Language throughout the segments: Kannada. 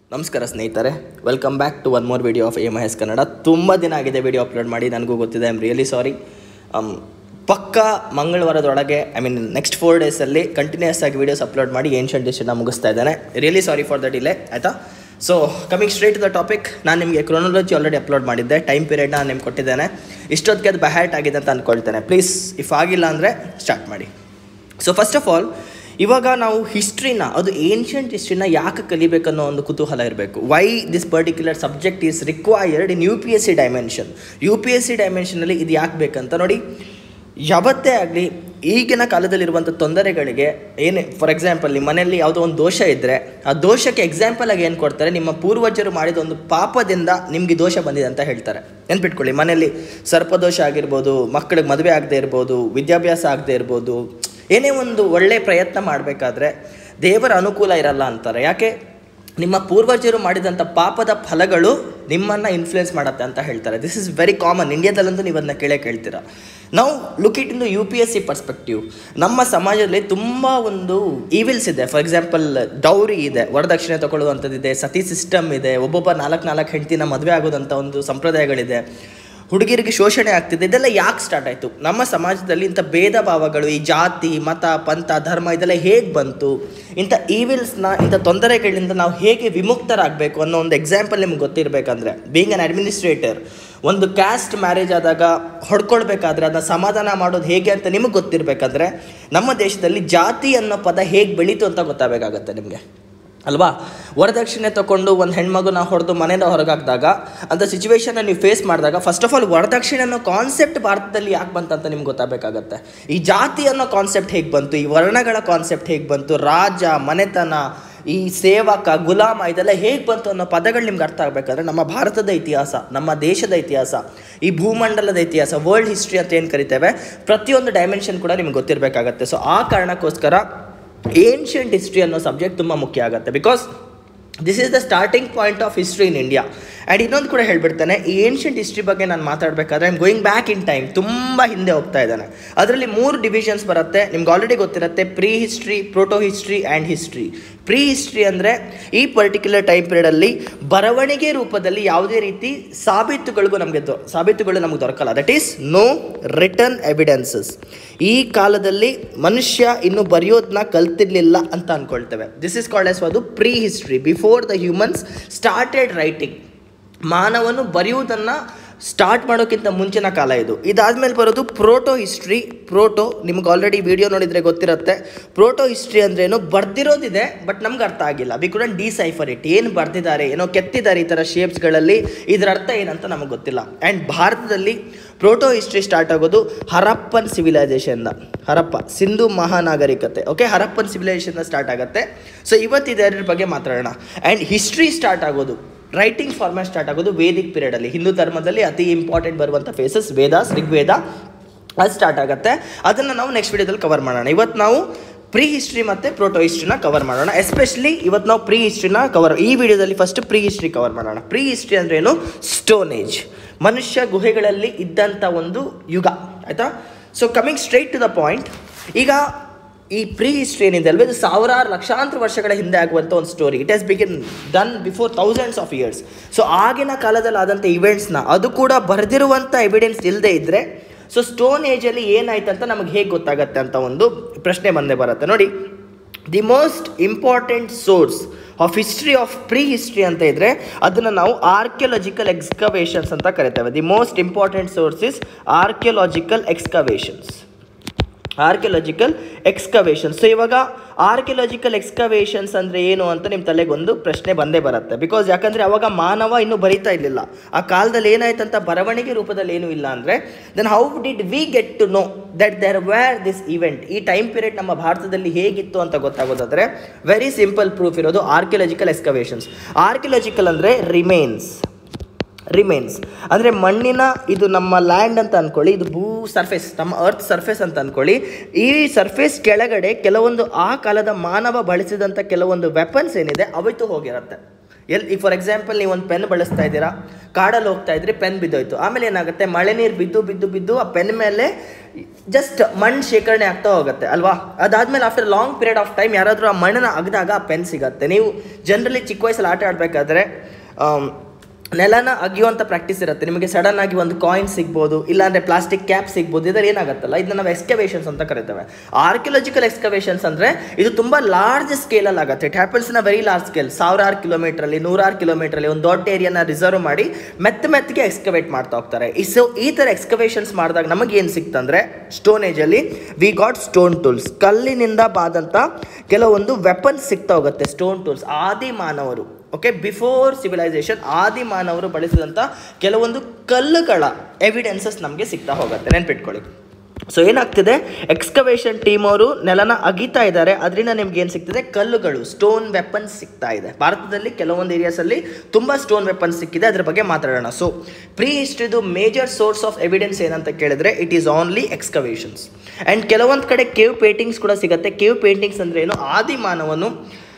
ನಮಸ್ಕಾರ ಸ್ನೇಹಿತರೆ welcome back to one more video of a Mahesh Kannada ತುಂಬ ದಿನ ಆಗಿದೆ ವಿಡಿಯೋ ಅಪ್ಲೋಡ್ ಮಾಡಿ ನನಗೂ ಗೊತ್ತಿದೆ ಐ ಆಮ್ ರಿಯಲಿ ಸಾರಿ ಪಕ್ಕ ಮಂಗಳವಾರದೊಳಗೆ ಐ ಮೀನ್ ನೆಕ್ಸ್ಟ್ ಫೋರ್ ಡೇಸಲ್ಲಿ ಕಂಟಿನ್ಯೂಸ್ ಆಗಿ ವೀಡಿಯೋಸ್ ಅಪ್ಲೋಡ್ ಮಾಡಿ ಏನ್ಷಂಟ್ ಡಿಶನ್ನ ಮುಗಿಸ್ತಾ ಇದ್ದೇನೆ really sorry for the delay ಆಯಿತಾ so coming straight to the topic ನಾನು ನಿಮಗೆ ಕ್ರೋನಾಲಜಿ ಆಲ್ರೆಡಿ ಅಪ್ಲೋಡ್ ಮಾಡಿದ್ದೆ ಟೈಮ್ ಪೀರಿಯಡ್ನ ನಾನು ನಿಮ್ಗೆ ಕೊಟ್ಟಿದ್ದೇನೆ ಇಷ್ಟೊತ್ತಿಗೆ ಅದು ಬ್ಯಾಹ್ಯಾಟ್ ಆಗಿದೆ ಅಂತ ಅಂದ್ಕೊಳ್ತೇನೆ ಪ್ಲೀಸ್ ಇಫ್ ಆಗಿಲ್ಲ ಅಂದರೆ ಸ್ಟಾರ್ಟ್ ಮಾಡಿ ಸೊ ಫಸ್ಟ್ ಆಫ್ ಆಲ್ ಇವಾಗ ನಾವು ಹಿಸ್ಟ್ರಿನ ಅದು ಏನ್ಷಿಯಂಟ್ ಹಿಸ್ಟ್ರಿನ ಯಾಕೆ ಕಲಿಬೇಕನ್ನೋ ಒಂದು ಕುತೂಹಲ ಇರಬೇಕು why this particular subject is required in U P S C dimension U P S C ಡೈಮೆನ್ಷನಲ್ಲಿ ಇದು ಯಾಕೆ ಬೇಕಂತ ನೋಡಿ ಯಾವತ್ತೇ ಆಗಲಿ ಈಗಿನ ಕಾಲದಲ್ಲಿರುವಂಥ ತೊಂದರೆಗಳಿಗೆ ಏನೇ ಫಾರ್ ಎಕ್ಸಾಂಪಲ್ ನಿಮ್ಮ ಮನೆಯಲ್ಲಿ ಯಾವುದೋ ಒಂದು ದೋಷ ಇದ್ದರೆ ಆ ದೋಷಕ್ಕೆ ಎಕ್ಸಾಂಪಲ್ ಆಗಿ ಏನು ಕೊಡ್ತಾರೆ ನಿಮ್ಮ ಪೂರ್ವಜರು ಮಾಡಿದ ಒಂದು ಪಾಪದಿಂದ ನಿಮಗೆ ದೋಷ ಬಂದಿದೆ ಅಂತ ಹೇಳ್ತಾರೆ ನೆನ್ಪಿಟ್ಕೊಳ್ಳಿ ಮನೆಯಲ್ಲಿ ಸರ್ಪದೋಷ ಆಗಿರ್ಬೋದು ಮಕ್ಕಳಿಗೆ ಮದುವೆ ಆಗದೆ ಇರ್ಬೋದು ವಿದ್ಯಾಭ್ಯಾಸ ಆಗದೆ ಇರ್ಬೋದು ಏನೇ ಒಂದು ಒಳ್ಳೆ ಪ್ರಯತ್ನ ಮಾಡಬೇಕಾದ್ರೆ ದೇವರ ಅನುಕೂಲ ಇರಲ್ಲ ಅಂತಾರೆ ಯಾಕೆ ನಿಮ್ಮ ಪೂರ್ವಜರು ಮಾಡಿದಂಥ ಪಾಪದ ಫಲಗಳು ನಿಮ್ಮನ್ನು ಇನ್ಫ್ಲುಯೆನ್ಸ್ ಮಾಡುತ್ತೆ ಅಂತ ಹೇಳ್ತಾರೆ ದಿಸ್ ಇಸ್ ವೆರಿ ಕಾಮನ್ ಇಂಡಿಯಾದಲ್ಲಂತೂ ನೀವು ಅದನ್ನ ಕೇಳೇ ಕೇಳ್ತೀರಾ ನಾವು look it in U P S C perspective ನಮ್ಮ ಸಮಾಜದಲ್ಲಿ ತುಂಬ ಒಂದು ಈವಿಲ್ಸ್ ಇದೆ ಫಾರ್ ಎಕ್ಸಾಂಪಲ್ ಡೌರಿ ಇದೆ ವರದಕ್ಷಿಣೆ ತಗೊಳ್ಳುವಂಥದ್ದಿದೆ ಸತಿ ಸಿಸ್ಟಮ್ ಇದೆ ಒಬ್ಬೊಬ್ಬ ನಾಲ್ಕು ನಾಲ್ಕು ಹೆಂಡ್ತಿನ ಮದುವೆ ಆಗೋದಂಥ ಒಂದು ಸಂಪ್ರದಾಯಗಳಿದೆ ಹುಡುಗಿಯರಿಗೆ ಶೋಷಣೆ ಆಗ್ತಿದೆ ಇದೆಲ್ಲ ಯಾಕೆ ಸ್ಟಾರ್ಟ್ ಆಯಿತು ನಮ್ಮ ಸಮಾಜದಲ್ಲಿ ಇಂಥ ಭೇದ ಭಾವಗಳು ಈ ಜಾತಿ ಮತ ಪಂಥ ಧರ್ಮ ಇದೆಲ್ಲ ಹೇಗೆ ಬಂತು ಇಂಥ ಈವಿಲ್ಸ್ನ ಇಂಥ ತೊಂದರೆಗಳಿಂದ ನಾವು ಹೇಗೆ ವಿಮುಕ್ತರಾಗಬೇಕು ಅನ್ನೋ ಒಂದು ಎಕ್ಸಾಂಪಲ್ ನಿಮ್ಗೆ ಗೊತ್ತಿರಬೇಕಂದ್ರೆ ಬೀಯಿಂಗ್ ಅನ್ ಅಡ್ಮಿನಿಸ್ಟ್ರೇಟರ್ ಒಂದು ಕ್ಯಾಸ್ಟ್ ಮ್ಯಾರೇಜ್ ಆದಾಗ ಹೊಡ್ಕೊಳ್ಬೇಕಾದ್ರೆ ಅದನ್ನ ಸಮಾಧಾನ ಮಾಡೋದು ಹೇಗೆ ಅಂತ ನಿಮಗೆ ಗೊತ್ತಿರಬೇಕಂದ್ರೆ ನಮ್ಮ ದೇಶದಲ್ಲಿ ಜಾತಿ ಅನ್ನೋ ಪದ ಹೇಗೆ ಬೆಳೀತು ಅಂತ ಗೊತ್ತಾಗಬೇಕಾಗತ್ತೆ ನಿಮಗೆ ಅಲ್ವಾ ವರದಕ್ಷಿಣೆ ತಗೊಂಡು ಒಂದು ಹೆಣ್ಮಗುನ ಹೊಡೆದು ಮನೆಯಿಂದ ಹೊರಗಾಕಿದಾಗ ಅಂಥ ಸಿಚುವೇಶನ್ನ ನೀವು ಫೇಸ್ ಮಾಡಿದಾಗ ಫಸ್ಟ್ ಆಫ್ ಆಲ್ ವರದಕ್ಷಿಣೆ ಅನ್ನೋ ಕಾನ್ಸೆಪ್ಟ್ ಭಾರತದಲ್ಲಿ ಯಾಕೆ ಬಂತಂತ ನಿಮ್ಗೆ ಗೊತ್ತಾಗಬೇಕಾಗತ್ತೆ ಈ ಜಾತಿ ಅನ್ನೋ ಕಾನ್ಸೆಪ್ಟ್ ಹೇಗೆ ಬಂತು ಈ ವರ್ಣಗಳ ಕಾನ್ಸೆಪ್ಟ್ ಹೇಗೆ ಬಂತು ರಾಜ ಮನೆತನ ಈ ಸೇವಕ ಗುಲಾಮ ಇದೆಲ್ಲ ಹೇಗೆ ಬಂತು ಅನ್ನೋ ಪದಗಳು ನಿಮ್ಗೆ ಅರ್ಥ ಆಗಬೇಕಾದ್ರೆ ನಮ್ಮ ಭಾರತದ ಇತಿಹಾಸ ನಮ್ಮ ದೇಶದ ಇತಿಹಾಸ ಈ ಭೂಮಂಡಲದ ಇತಿಹಾಸ ವರ್ಲ್ಡ್ ಹಿಸ್ಟ್ರಿ ಅಂತ ಏನು ಕರಿತೇವೆ ಪ್ರತಿಯೊಂದು ಡೈಮೆನ್ಷನ್ ಕೂಡ ನಿಮ್ಗೆ ಗೊತ್ತಿರಬೇಕಾಗತ್ತೆ ಸೊ ಆ ಕಾರಣಕ್ಕೋಸ್ಕರ ಏನ್ಷಿಯಂಟ್ ಹಿಸ್ಟ್ರಿ ಅನ್ನೋ ಸಬ್ಜೆಕ್ಟ್ ತುಂಬ ಮುಖ್ಯ ಆಗುತ್ತೆ because this is the starting point of history in India and ಇನ್ನೊಂದು ಕೂಡ ಹೇಳ್ಬಿಡ್ತಾನೆ ಈ ಏನ್ಷಿಯಂಟ್ ಹಿಸ್ಟ್ರಿ ಬಗ್ಗೆ ನಾನು ಮಾತಾಡಬೇಕಾದ್ರೆ I'm going back in time ತುಂಬ ಹಿಂದೆ ಹೋಗ್ತಾ ಇದ್ದಾನೆ ಅದರಲ್ಲಿ ಮೂರು ಡಿವಿಷನ್ಸ್ ಬರುತ್ತೆ ನಿಮ್ಗೆ ಆಲ್ರೆಡಿ ಗೊತ್ತಿರುತ್ತೆ prehistory protohistory and history prehistory ಅಂದರೆ ಈ ಪರ್ಟಿಕ್ಯುಲರ್ ಟೈಮ್ ಪೀರಿಯಡಲ್ಲಿ ಬರವಣಿಗೆ ರೂಪದಲ್ಲಿ ಯಾವುದೇ ರೀತಿ ಸಾಬೀತುಗಳಿಗೂ ನಮಗೆ ದೊ ಸಾಬೀತುಗಳು ನಮಗೆ ದೊರಕಲ್ಲ that is no written evidences ಈ ಕಾಲದಲ್ಲಿ ಮನುಷ್ಯ ಇನ್ನು ಬರೆಯೋದನ್ನ ಕಲ್ತಿರ್ಲಿಲ್ಲ ಅಂತ ಅಂದ್ಕೊಳ್ತೇವೆ ದಿಸ್ ಇಸ್ ಕಾಲ್ಡ್ ಎಸ್ ಅದು prehistory before the humans started writing ಮಾನವನು ಬರೆಯುವುದನ್ನು ಸ್ಟಾರ್ಟ್ ಮಾಡೋಕ್ಕಿಂತ ಮುಂಚಿನ ಕಾಲ ಇದು ಇದಾದ್ಮೇಲೆ ಬರೋದು ಪ್ರೋಟೋ ಹಿಸ್ಟ್ರಿ ಪ್ರೋಟೋ ನಿಮ್ಗೆ ಆಲ್ರೆಡಿ ವಿಡಿಯೋ ನೋಡಿದರೆ ಗೊತ್ತಿರುತ್ತೆ ಪ್ರೋಟೋ ಹಿಸ್ಟ್ರಿ ಅಂದ್ರೇನು ಬರ್ದಿರೋದಿದೆ ಬಟ್ ನಮ್ಗೆ ಅರ್ಥ ಆಗಿಲ್ಲ ವಿ ಕುಡನ್ ಡಿಸೈಫರ್ ಇಟ್ ಏನು ಬರ್ದಿದ್ದಾರೆ ಏನೋ ಕೆತ್ತಿದ್ದಾರೆ ಈ ಥರ ಶೇಪ್ಸ್ಗಳಲ್ಲಿ ಇದರ ಅರ್ಥ ಏನಂತ ನಮಗೆ ಗೊತ್ತಿಲ್ಲ ಆ್ಯಂಡ್ ಭಾರತದಲ್ಲಿ ಪ್ರೋಟೋ ಹಿಸ್ಟ್ರಿ ಸ್ಟಾರ್ಟ್ ಆಗೋದು ಹರಪ್ಪನ್ ಸಿವಿಲೈಸೇಷನ್ನ ಹರಪ್ಪ ಸಿಂಧು ಮಹಾನಾಗರಿಕತೆ ಓಕೆ ಹರಪ್ಪನ್ ಸಿವಿಲೈಸೇಷನ್ ಸ್ಟಾರ್ಟ್ ಆಗುತ್ತೆ ಸೊ ಇವತ್ತು ಇದರ ಬಗ್ಗೆ ಮಾತಾಡೋಣ ಆ್ಯಂಡ್ ಹಿಸ್ಟ್ರಿ ಸ್ಟಾರ್ಟ್ ಆಗೋದು ರೈಟಿಂಗ್ ಫಾರ್ಮ್ಯಾಟ್ ಸ್ಟಾರ್ಟ್ ಆಗೋದು ವೇದಿಕ್ ಪೀರಿಯಡಲ್ಲಿ ಹಿಂದೂ ಧರ್ಮದಲ್ಲಿ ಅತಿ ಇಂಪಾರ್ಟೆಂಟ್ ಬರುವಂಥ ಫೇಸಸ್ ವೇದಾಸ್ ಋಗ್ವೇದ ಅದು ಸ್ಟಾರ್ಟ್ ಆಗುತ್ತೆ ಅದನ್ನು ನಾವು ನೆಕ್ಸ್ಟ್ ವಿಡಿಯೋದಲ್ಲಿ ಕವರ್ ಮಾಡೋಣ ಇವತ್ತು ನಾವು ಪ್ರೀ ಹಿಸ್ಟ್ರಿ ಮತ್ತು ಪ್ರೋಟೋ ಹಿಸ್ಟ್ರಿನ ಕವರ್ ಮಾಡೋಣ ಎಸ್ಪೆಷಲಿ ಇವತ್ತು ನಾವು ಪ್ರೀ ಹಿಸ್ಟ್ರಿನ ಕವರ್ ಈ ವಿಡಿಯೋದಲ್ಲಿ ಫಸ್ಟ್ ಪ್ರೀ ಹಿಸ್ಟ್ರಿ ಕವರ್ ಮಾಡೋಣ ಪ್ರೀ ಹಿಸ್ಟ್ರಿ ಅಂದ್ರೆ ಏನು ಸ್ಟೋನ್ ಏಜ್ ಮನುಷ್ಯ ಗುಹೆಗಳಲ್ಲಿ ಇದ್ದಂಥ ಒಂದು ಯುಗ ಆಯಿತಾ so coming straight to the point ಈಗ ಈ ಪ್ರೀ ಹಿಸ್ಟ್ರಿ ಏನಿದೆ ಅಲ್ವ ಇದು ಸಾವಿರಾರು ಲಕ್ಷಾಂತರ ವರ್ಷಗಳ ಹಿಂದೆ ಆಗುವಂಥ ಒಂದು story it has begin done before thousands of years so ಆಗಿನ ಕಾಲದಲ್ಲಿ ಆದಂಥ ಇವೆಂಟ್ಸ್ನ ಅದು ಕೂಡ ಬರೆದಿರುವಂಥ ಎವಿಡೆನ್ಸ್ ಇಲ್ಲದೆ ಇದ್ದರೆ ಸೊ ಸ್ಟೋನ್ ಏಜಲ್ಲಿ ಏನಾಯ್ತು ಅಂತ ನಮಗೆ ಹೇಗೆ ಗೊತ್ತಾಗತ್ತೆ ಅಂತ ಒಂದು ಪ್ರಶ್ನೆ ಬಂದೇ ಬರುತ್ತೆ ನೋಡಿ the most important source of history of prehistory ಅಂತ ಇದ್ದರೆ ಅದನ್ನು ನಾವು ಆರ್ಕಿಯೋಲಾಜಿಕಲ್ ಎಕ್ಸ್ಕವೇಷನ್ಸ್ ಅಂತ ಕರಿತೇವೆ the most important source is archaeological excavations archaeological excavations so ಇವಾಗ ಆರ್ಕಿಯೋಲಾಜಿಕಲ್ ಎಕ್ಸ್ಕವೇಷನ್ಸ್ ಅಂದರೆ ಏನು ಅಂತ ನಿಮ್ಮ ತಲೆಗೆ ಒಂದು ಪ್ರಶ್ನೆ ಬಂದೇ ಬರುತ್ತೆ ಬಿಕಾಸ್ ಯಾಕಂದರೆ ಅವಾಗ ಮಾನವ ಇನ್ನೂ ಬರಿತಾ ಇರಲಿಲ್ಲ ಆ ಕಾಲದಲ್ಲಿ ಏನಾಯ್ತು ಅಂತ ಬರವಣಿಗೆ ರೂಪದಲ್ಲಿ ಏನೂ ಇಲ್ಲ ಅಂದರೆ then how did we get to know that there were this event ಈ ಟೈಮ್ ಪೀರಿಯಡ್ ನಮ್ಮ ಭಾರತದಲ್ಲಿ ಹೇಗಿತ್ತು ಅಂತ ಗೊತ್ತಾಗೋದಾದರೆ ವೆರಿ ಸಿಂಪಲ್ ಪ್ರೂಫ್ ಇರೋದು ಆರ್ಕಿಯೋಲಾಜಿಕಲ್ ಎಕ್ಸ್ಕವೇಷನ್ಸ್ ಆರ್ಕಿಯೋಲಾಜಿಕಲ್ ಅಂದರೆ ರಿಮೇನ್ಸ್ ರಿಮೇನ್ಸ್ ಅಂದರೆ ಮಣ್ಣಿನ ಇದು ನಮ್ಮ ಲ್ಯಾಂಡ್ ಅಂತ ಅಂದ್ಕೊಳ್ಳಿ ಇದು ಭೂ ಸರ್ಫೇಸ್ ನಮ್ಮ ಅರ್ತ್ ಸರ್ಫೇಸ್ ಅಂತ ಅಂದ್ಕೊಳ್ಳಿ ಈ ಸರ್ಫೇಸ್ ಕೆಳಗಡೆ ಕೆಲವೊಂದು ಆ ಕಾಲದ ಮಾನವ ಬಳಸಿದಂಥ ಕೆಲವೊಂದು ವೆಪನ್ಸ್ ಏನಿದೆ ಅವಿತು ಹೋಗಿರುತ್ತೆ ಎಲ್ಲಿ ಈಗ ಫಾರ್ ಎಕ್ಸಾಂಪಲ್ ನೀವು ಒಂದು ಪೆನ್ ಬಳಸ್ತಾ ಇದ್ದೀರಾ ಕಾಡಲ್ಲಿ ಹೋಗ್ತಾ ಇದ್ರಿ ಪೆನ್ ಬಿದ್ದೋಯ್ತು ಆಮೇಲೆ ಏನಾಗುತ್ತೆ ಮಳೆ ನೀರು ಬಿದ್ದು ಬಿದ್ದು ಬಿದ್ದು ಆ ಪೆನ್ ಮೇಲೆ ಜಸ್ಟ್ ಮಣ್ಣು ಶೇಖರಣೆ ಆಗ್ತಾ ಹೋಗುತ್ತೆ ಅಲ್ವಾ ಅದಾದ್ಮೇಲೆ after long period of time ಯಾರಾದರೂ ಆ ಮಣ್ಣನ್ನ ಅಗ್ದಾಗ ಆ ಪೆನ್ ಸಿಗುತ್ತೆ ನೀವು ಜನರಲಿ ಚಿಕ್ಕ ವಯಸ್ಸಲ್ಲಿ ಆಟ ಆಡಬೇಕಾದ್ರೆ ನೆಲನ ಅಗಿಯುವಂಥ ಪ್ರಾಕ್ಟೀಸ್ ಇರುತ್ತೆ ನಿಮಗೆ ಸಡನ್ ಆಗಿ ಒಂದು ಕಾಯಿನ್ ಸಿಗ್ಬೋದು ಇಲ್ಲಾಂದ್ರೆ ಪ್ಲಾಸ್ಟಿಕ್ ಕ್ಯಾಪ್ ಸಿಗ್ಬೋದು ಇದರ ಏನಾಗುತ್ತಲ್ಲ ಇದನ್ನ ನಾವು ಎಕ್ಸ್ಕವೇಷನ್ಸ್ ಅಂತ ಕರಿತೇವೆ ಆರ್ಕಿಯಾಲಜಿಕಲ್ ಎಕ್ಸ್ಕವೇಷನ್ಸ್ ಅಂದರೆ ಇದು ತುಂಬ ಲಾರ್ಜ್ ಸ್ಕೇಲಲ್ಲಿ ಆಗುತ್ತೆ it happens in a very large scale ಸಾವಿರಾರು ಕಿಲೋಮೀಟ್ರಲ್ಲಿ ನೂರಾರು ಕಿಲೋಮೀಟ್ರಲ್ಲಿ ಒಂದು ದೊಡ್ಡ ಏರಿಯಾನ ರಿಸರ್ವ್ ಮಾಡಿ ಮೆತ್ತ ಮೆತ್ತಗೆ ಎಕ್ಸ್ಕವೇಟ್ ಮಾಡ್ತಾ ಹೋಗ್ತಾರೆ ಈ ಸೊ ಈ ಥರ ಎಕ್ಸ್ಕವೇಷನ್ಸ್ ಮಾಡಿದಾಗ ನಮಗೆ ಏನು ಸಿಕ್ತಂದ್ರೆ ಸ್ಟೋನ್ ಏಜಲ್ಲಿ ವಿ ಗಾಟ್ ಸ್ಟೋನ್ ಟೂಲ್ಸ್ ಕಲ್ಲಿನಿಂದ ಬಾದಂಥ ಕೆಲವೊಂದು ವೆಪನ್ಸ್ ಸಿಗ್ತಾ ಹೋಗುತ್ತೆ ಸ್ಟೋನ್ ಟೂಲ್ಸ್ ಆದಿ ಮಾನವರು ಓಕೆ ಬಿಫೋರ್ ಸಿವಿಲೈಸೇಷನ್ ಆದಿ ಮಾನವರು ಬಳಸಿದಂಥ ಕೆಲವೊಂದು ಕಲ್ಲುಗಳ ಎವಿಡೆನ್ಸಸ್ ನಮಗೆ ಸಿಗ್ತಾ ಹೋಗುತ್ತೆ ನೆನ್ಪಿಟ್ಕೊಳ್ಳಿ ಸೊ ಏನಾಗ್ತಿದೆ ಎಕ್ಸ್ಕವೇಷನ್ ಟೀಮ್ ಅವರು ನೆಲನ ಅಗಿತಾ ಇದ್ದಾರೆ ಅದರಿಂದ ನಿಮ್ಗೆ ಏನು ಸಿಗ್ತಿದೆ ಕಲ್ಲುಗಳು ಸ್ಟೋನ್ ವೆಪನ್ಸ್ ಸಿಗ್ತಾ ಇದೆ ಭಾರತದಲ್ಲಿ ಕೆಲವೊಂದು ಏರಿಯಾಸಲ್ಲಿ ತುಂಬ ಸ್ಟೋನ್ ವೆಪನ್ಸ್ ಸಿಕ್ಕಿದೆ ಅದ್ರ ಬಗ್ಗೆ ಮಾತಾಡೋಣ ಸೊ ಪ್ರೀ ಹಿಸ್ಟ್ರಿದು ಮೇಜರ್ ಸೋರ್ಸ್ ಆಫ್ ಎವಿಡೆನ್ಸ್ ಏನಂತ ಕೇಳಿದ್ರೆ it is only excavations and ಕೆಲವೊಂದು ಕಡೆ ಕೇವ್ ಪೇಂಟಿಂಗ್ಸ್ ಕೂಡ ಸಿಗುತ್ತೆ ಕೇವ್ ಪೇಂಟಿಂಗ್ಸ್ ಅಂದ್ರೆ ಏನು ಆದಿ ಮಾನವನು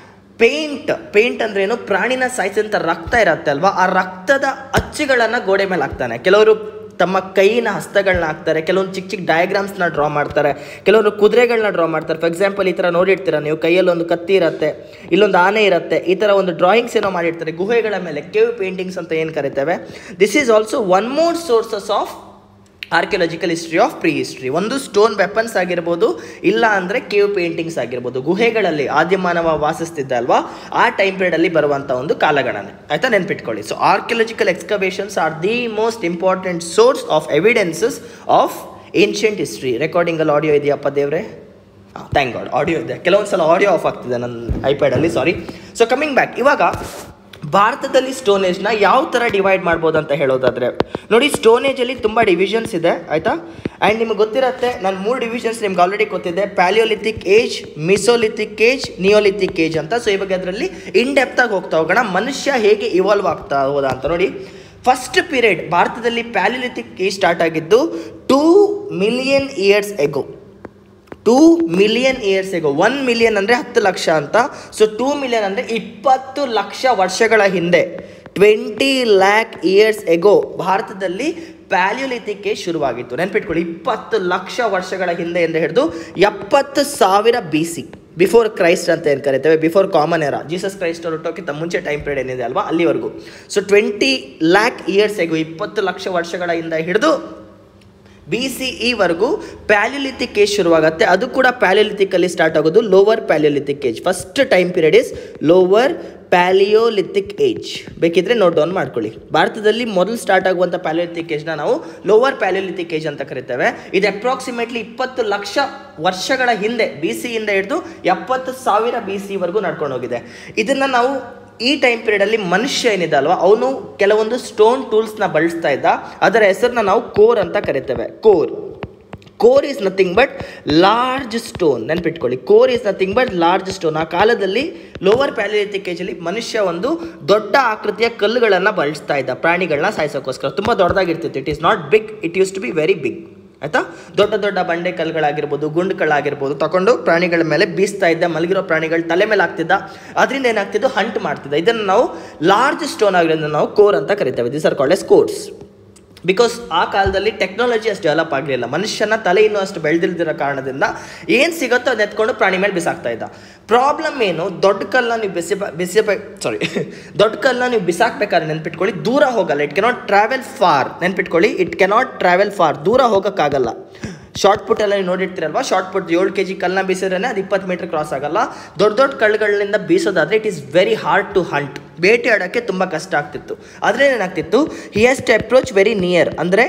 ಪೇಂಟ್ ಪೇಂಟ್ ಅಂದ್ರೆ ಏನು ಪ್ರಾಣಿನ ಸಾಯಿಸಿದಂಥ ರಕ್ತ ಇರುತ್ತೆ ಅಲ್ವಾ ಆ ರಕ್ತದ ಅಚ್ಚುಗಳನ್ನು ಗೋಡೆ ಮೇಲೆ ಹಾಕ್ತಾನೆ ಕೆಲವರು ತಮ್ಮ ಕೈನ ಹಸ್ತಗಳನ್ನ ಹಾಕ್ತಾರೆ ಕೆಲವೊಂದು ಚಿಕ್ಕ ಚಿಕ್ಕ ಡಯಾಗ್ರಾಮ್ಸ್ನ ಡ್ರಾ ಮಾಡ್ತಾರೆ ಕೆಲವರು ಕುದುರೆಗಳನ್ನ ಡ್ರಾ ಮಾಡ್ತಾರೆ ಫಾರ್ ಎಕ್ಸಾಂಪಲ್ ಈ ಥರ ನೋಡಿರ್ತೀರ ನೀವು ಕೈಯಲ್ಲಿ ಒಂದು ಕತ್ತಿ ಇರುತ್ತೆ ಇಲ್ಲೊಂದು ಆನೆ ಇರುತ್ತೆ ಈ ಥರ ಒಂದು ಡ್ರಾಯಿಂಗ್ಸ್ ಏನೋ ಮಾಡಿರ್ತಾರೆ ಗುಹೆಗಳ ಮೇಲೆ ಕೇವ್ ಪೇಂಟಿಂಗ್ಸ್ ಅಂತ ಏನು ಕರಿತೇವೆ this is also one more sources of archaeological history of prehistory ಒಂದು ಸ್ಟೋನ್ ವೆಪನ್ಸ್ ಆಗಿರ್ಬೋದು ಇಲ್ಲ ಅಂದರೆ ಕೇವ್ ಪೇಂಟಿಂಗ್ಸ್ ಆಗಿರ್ಬೋದು ಗುಹೆಗಳಲ್ಲಿ ಆದಿಮಾನವ ವಾಸಿಸ್ತಿದ್ದ ಅಲ್ವಾ ಆ ಟೈಮ್ ಪೀರಿಯಡಲ್ಲಿ ಬರುವಂಥ ಒಂದು ಕಾಲಗಣನೆ ಆಯ್ತಾ ನೆನ್ಪಿಟ್ಕೊಳ್ಳಿ so archaeological excavations are the most important source of evidences of ancient history ರೆಕಾರ್ಡಿಂಗಲ್ಲಿ ಆಡಿಯೋ ಇದೆಯಪ್ಪ ದೇವ್ರೆ ಥ್ಯಾಂಕ್ ಗಾಡ್ ಆಡಿಯೋ ಇದೆ ಕೆಲವೊಂದು ಸಲ ಆಡಿಯೋ ಆಫ್ ಆಗ್ತಿದೆ ನನ್ನ ಐಪ್ಯಾಡಲ್ಲಿ ಸಾರಿ ಸೊ ಕಮಿಂಗ್ ಬ್ಯಾಕ್ ಇವಾಗ ಭಾರತದಲ್ಲಿ ಸ್ಟೋನೇಜ್ನ ಯಾವ ಥರ ಡಿವೈಡ್ ಮಾಡ್ಬೋದು ಅಂತ ಹೇಳೋದಾದರೆ ನೋಡಿ ಸ್ಟೋನೇಜಲ್ಲಿ ತುಂಬ ಡಿವಿಷನ್ಸ್ ಇದೆ ಆಯಿತಾ ಆ್ಯಂಡ್ ನಿಮಗೆ ಗೊತ್ತಿರುತ್ತೆ ನಾನು ಮೂರು ಡಿವಿಷನ್ಸ್ ನಿಮ್ಗೆ ಆಲ್ರೆಡಿ ಗೊತ್ತಿದೆ palaeolithic age mesolithic age Neolithic age ಅಂತ ಸೊ ಇವಾಗ ಅದರಲ್ಲಿ ಇನ್ ಡೆಪ್ತಾಗಿ ಹೋಗ್ತಾ ಹೋಗೋಣ ಮನುಷ್ಯ ಹೇಗೆ ಇವಾಲ್ವ್ ಆಗ್ತಾ ಹೋದ ಅಂತ ನೋಡಿ ಫಸ್ಟ್ ಪೀರಿಯಡ್ ಭಾರತದಲ್ಲಿ ಪ್ಯಾಲಿಯೋಲಿಥಿಕ್ ಏಜ್ ಸ್ಟಾರ್ಟ್ ಆಗಿದ್ದು two million years ago two million years ago one million ಅಂದರೆ ಹತ್ತು ಲಕ್ಷ ಅಂತ ಸೊ ಟೂ ಮಿಲಿಯನ್ ಅಂದರೆ ಇಪ್ಪತ್ತು ಲಕ್ಷ ವರ್ಷಗಳ ಹಿಂದೆ ಟ್ವೆಂಟಿ ಲ್ಯಾಕ್ ಇಯರ್ಸ್ ಎಗೋ ಭಾರತದಲ್ಲಿ ಪ್ಯಾಲಿಯೋಲಿಥಿಕ್ ಏಜ್ ಶುರುವಾಗಿತ್ತು ನೆನ್ಪಿಟ್ಕೊಳ್ಳಿ ಇಪ್ಪತ್ತು ಲಕ್ಷ ವರ್ಷಗಳ ಹಿಂದೆ ಎಂದು ಹಿಡಿದು ಎಪ್ಪತ್ತು ಸಾವಿರ ಬಿ ಸಿ ಬಿಫೋರ್ ಕ್ರೈಸ್ಟ್ ಅಂತ ಏನು ಕರಿತೇವೆ before common era Jesus Christ ಅವ್ರು ಹುಟ್ಟೋಕ್ಕಿಂತ ಮುಂಚೆ ಟೈಮ್ ಪೀರಿಯಡ್ ಏನಿದೆ ಅಲ್ವಾ ಅಲ್ಲಿವರೆಗೂ so twenty lakh years ago ಇಪ್ಪತ್ತು ಲಕ್ಷ ವರ್ಷಗಳ ಹಿಂದೆ ಹಿಡಿದು ಬಿ ಸಿ ಇವರೆಗೂ ಪ್ಯಾಲಿಲಿಥಿಕ್ ಏಜ್ ಶುರುವಾಗುತ್ತೆ ಅದು ಕೂಡ ಪ್ಯಾಲಿಲಿಥಿಕಲ್ಲಿ ಸ್ಟಾರ್ಟ್ ಆಗೋದು lower palaeolithic age first time period is lower palaeolithic age ಬೇಕಿದ್ರೆ ನೋಟ್ ಡೌನ್ ಮಾಡ್ಕೊಳ್ಳಿ ಭಾರತದಲ್ಲಿ ಮೊದಲು ಸ್ಟಾರ್ಟ್ ಆಗುವಂಥ ಪ್ಯಾಲಿಯೋಲಿಥಿಕ್ ಏಜ್ನ ನಾವು ಲೋವರ್ ಪ್ಯಾಲಿಯೋಲಿಥಿಕ್ ಏಜ್ ಅಂತ ಕರಿತೇವೆ ಇದು ಅಪ್ರಾಕ್ಸಿಮೇಟ್ಲಿ ಇಪ್ಪತ್ತು ಲಕ್ಷ ವರ್ಷಗಳ ಹಿಂದೆ ಬಿ ಸಿಯಿಂದ ಹಿಡಿದು ಎಪ್ಪತ್ತು ಸಾವಿರ ಬಿ ಸಿವರೆಗೂ ನಡ್ಕೊಂಡು ಹೋಗಿದೆ ಇದನ್ನು ನಾವು ಈ ಟೈಮ್ ಪೀರಿಯಡಲ್ಲಿ ಮನುಷ್ಯ ಏನಿದೆ ಅಲ್ವಾ ಅವನು ಕೆಲವೊಂದು ಸ್ಟೋನ್ ಟೂಲ್ಸ್ನ ಬಳಸ್ತಾ ಇದ್ದ ಅದರ ಹೆಸರನ್ನ ನಾವು ಕೋರ್ ಅಂತ ಕರಿತೇವೆ core core is nothing but large stone ನೆನ್ಪಿಟ್ಕೊಳ್ಳಿ core is nothing but large stone ಆ ಕಾಲದಲ್ಲಿ ಲೋವರ್ ಪ್ಯಾಲಿಲಿಥಿಕ್ ಏಜಲ್ಲಿ ಮನುಷ್ಯ ಒಂದು ದೊಡ್ಡ ಆಕೃತಿಯ ಕಲ್ಲುಗಳನ್ನು ಬಳಸ್ತಾ ಇದ್ದ ಪ್ರಾಣಿಗಳನ್ನ ಸಾಯಿಸೋಕ್ಕೋಸ್ಕರ ತುಂಬ ದೊಡ್ಡದಾಗಿರ್ತಿತ್ತು it is not big it used to be very big ಆಯ್ತಾ ದೊಡ್ಡ ದೊಡ್ಡ ಬಂಡೆ ಕಲ್ಲುಗಳಾಗಿರ್ಬೋದು ಗುಂಡುಗಳಾಗಿರ್ಬೋದು ತಗೊಂಡು ಪ್ರಾಣಿಗಳ ಮೇಲೆ ಬೀಸ್ತಾ ಇದ್ದ ಮಲಗಿರೋ ಪ್ರಾಣಿಗಳ ತಲೆ ಮೇಲೆ ಆಗ್ತಿದ್ದ ಅದರಿಂದ ಏನಾಗ್ತಿದ್ದು ಹಂಟ್ ಮಾಡ್ತಿದ್ದ ಇದನ್ನು ನಾವು ಲಾರ್ಜ್ ಸ್ಟೋನ್ ಆಗಿರೋದನ್ನ ನಾವು ಕೋರ್ ಅಂತ ಕರಿತೇವೆ this are called as cores because ಆ ಕಾಲದಲ್ಲಿ ಟೆಕ್ನಾಲಜಿ ಅಷ್ಟು ಡೆವಲಪ್ ಆಗಲಿಲ್ಲ ಮನುಷ್ಯನ ತಲೆ ಇನ್ನೂ ಅಷ್ಟು ಬೆಳೆದಿಲ್ದಿರೋ ಕಾರಣದಿಂದ ಏನು ಸಿಗುತ್ತೋ ಅದನ್ನ ಎತ್ಕೊಂಡು ಪ್ರಾಣಿ ಮೇಲೆ ಬಿಸಾಕ್ತಾ ಇದ್ದ ಪ್ರಾಬ್ಲಮ್ ಏನು ದೊಡ್ಡ ಕಲ್ಲ ನೀವು ಬಿಸಿ ಬಿಸಿಬೇಕು ಸಾರಿ ದೊಡ್ಡ ಕಲ್ಲ ನೀವು ಬಿಸಾಕ್ಬೇಕಾದ್ರೆ ನೆನ್ಪಿಟ್ಕೊಳ್ಳಿ ದೂರ ಹೋಗಲ್ಲ ಇಟ್ ಕೆನಾಟ್ ಟ್ರಾವೆಲ್ ಫಾರ್ ನೆನ್ಪಿಟ್ಕೊಳ್ಳಿ ಇಟ್ ಕೆನಾಟ್ ಟ್ರಾವೆಲ್ ಫಾರ್ ದೂರ ಹೋಗೋಕ್ಕಾಗಲ್ಲ ಶಾರ್ಟ್ ಪುಟ್ ಎಲ್ಲ ನೀವು ನೋಡಿರ್ತೀರಲ್ವಾ ಶಾರ್ಟ್ ಪುಟ್ ಏಳು ಕೆ ಜಿ ಕಲ್ಲನ್ನ ಬೀಸಿದ್ರೆ ಅದು ಇಪ್ಪತ್ತು ಮೀಟರ್ ಕ್ರಾಸ್ ಆಗಲ್ಲ ದೊಡ್ಡ ದೊಡ್ಡ ಕಲ್ಲುಗಳಿಂದ ಬೀಸೋದಾದರೆ it is very hard to hunt ಬೇಟೆ ಆಡೋಕ್ಕೆ ತುಂಬ ಕಷ್ಟ ಆಗ್ತಿತ್ತು ಆದರೆ ಏನಾಗ್ತಿತ್ತು he has to approach very near ಅಂದರೆ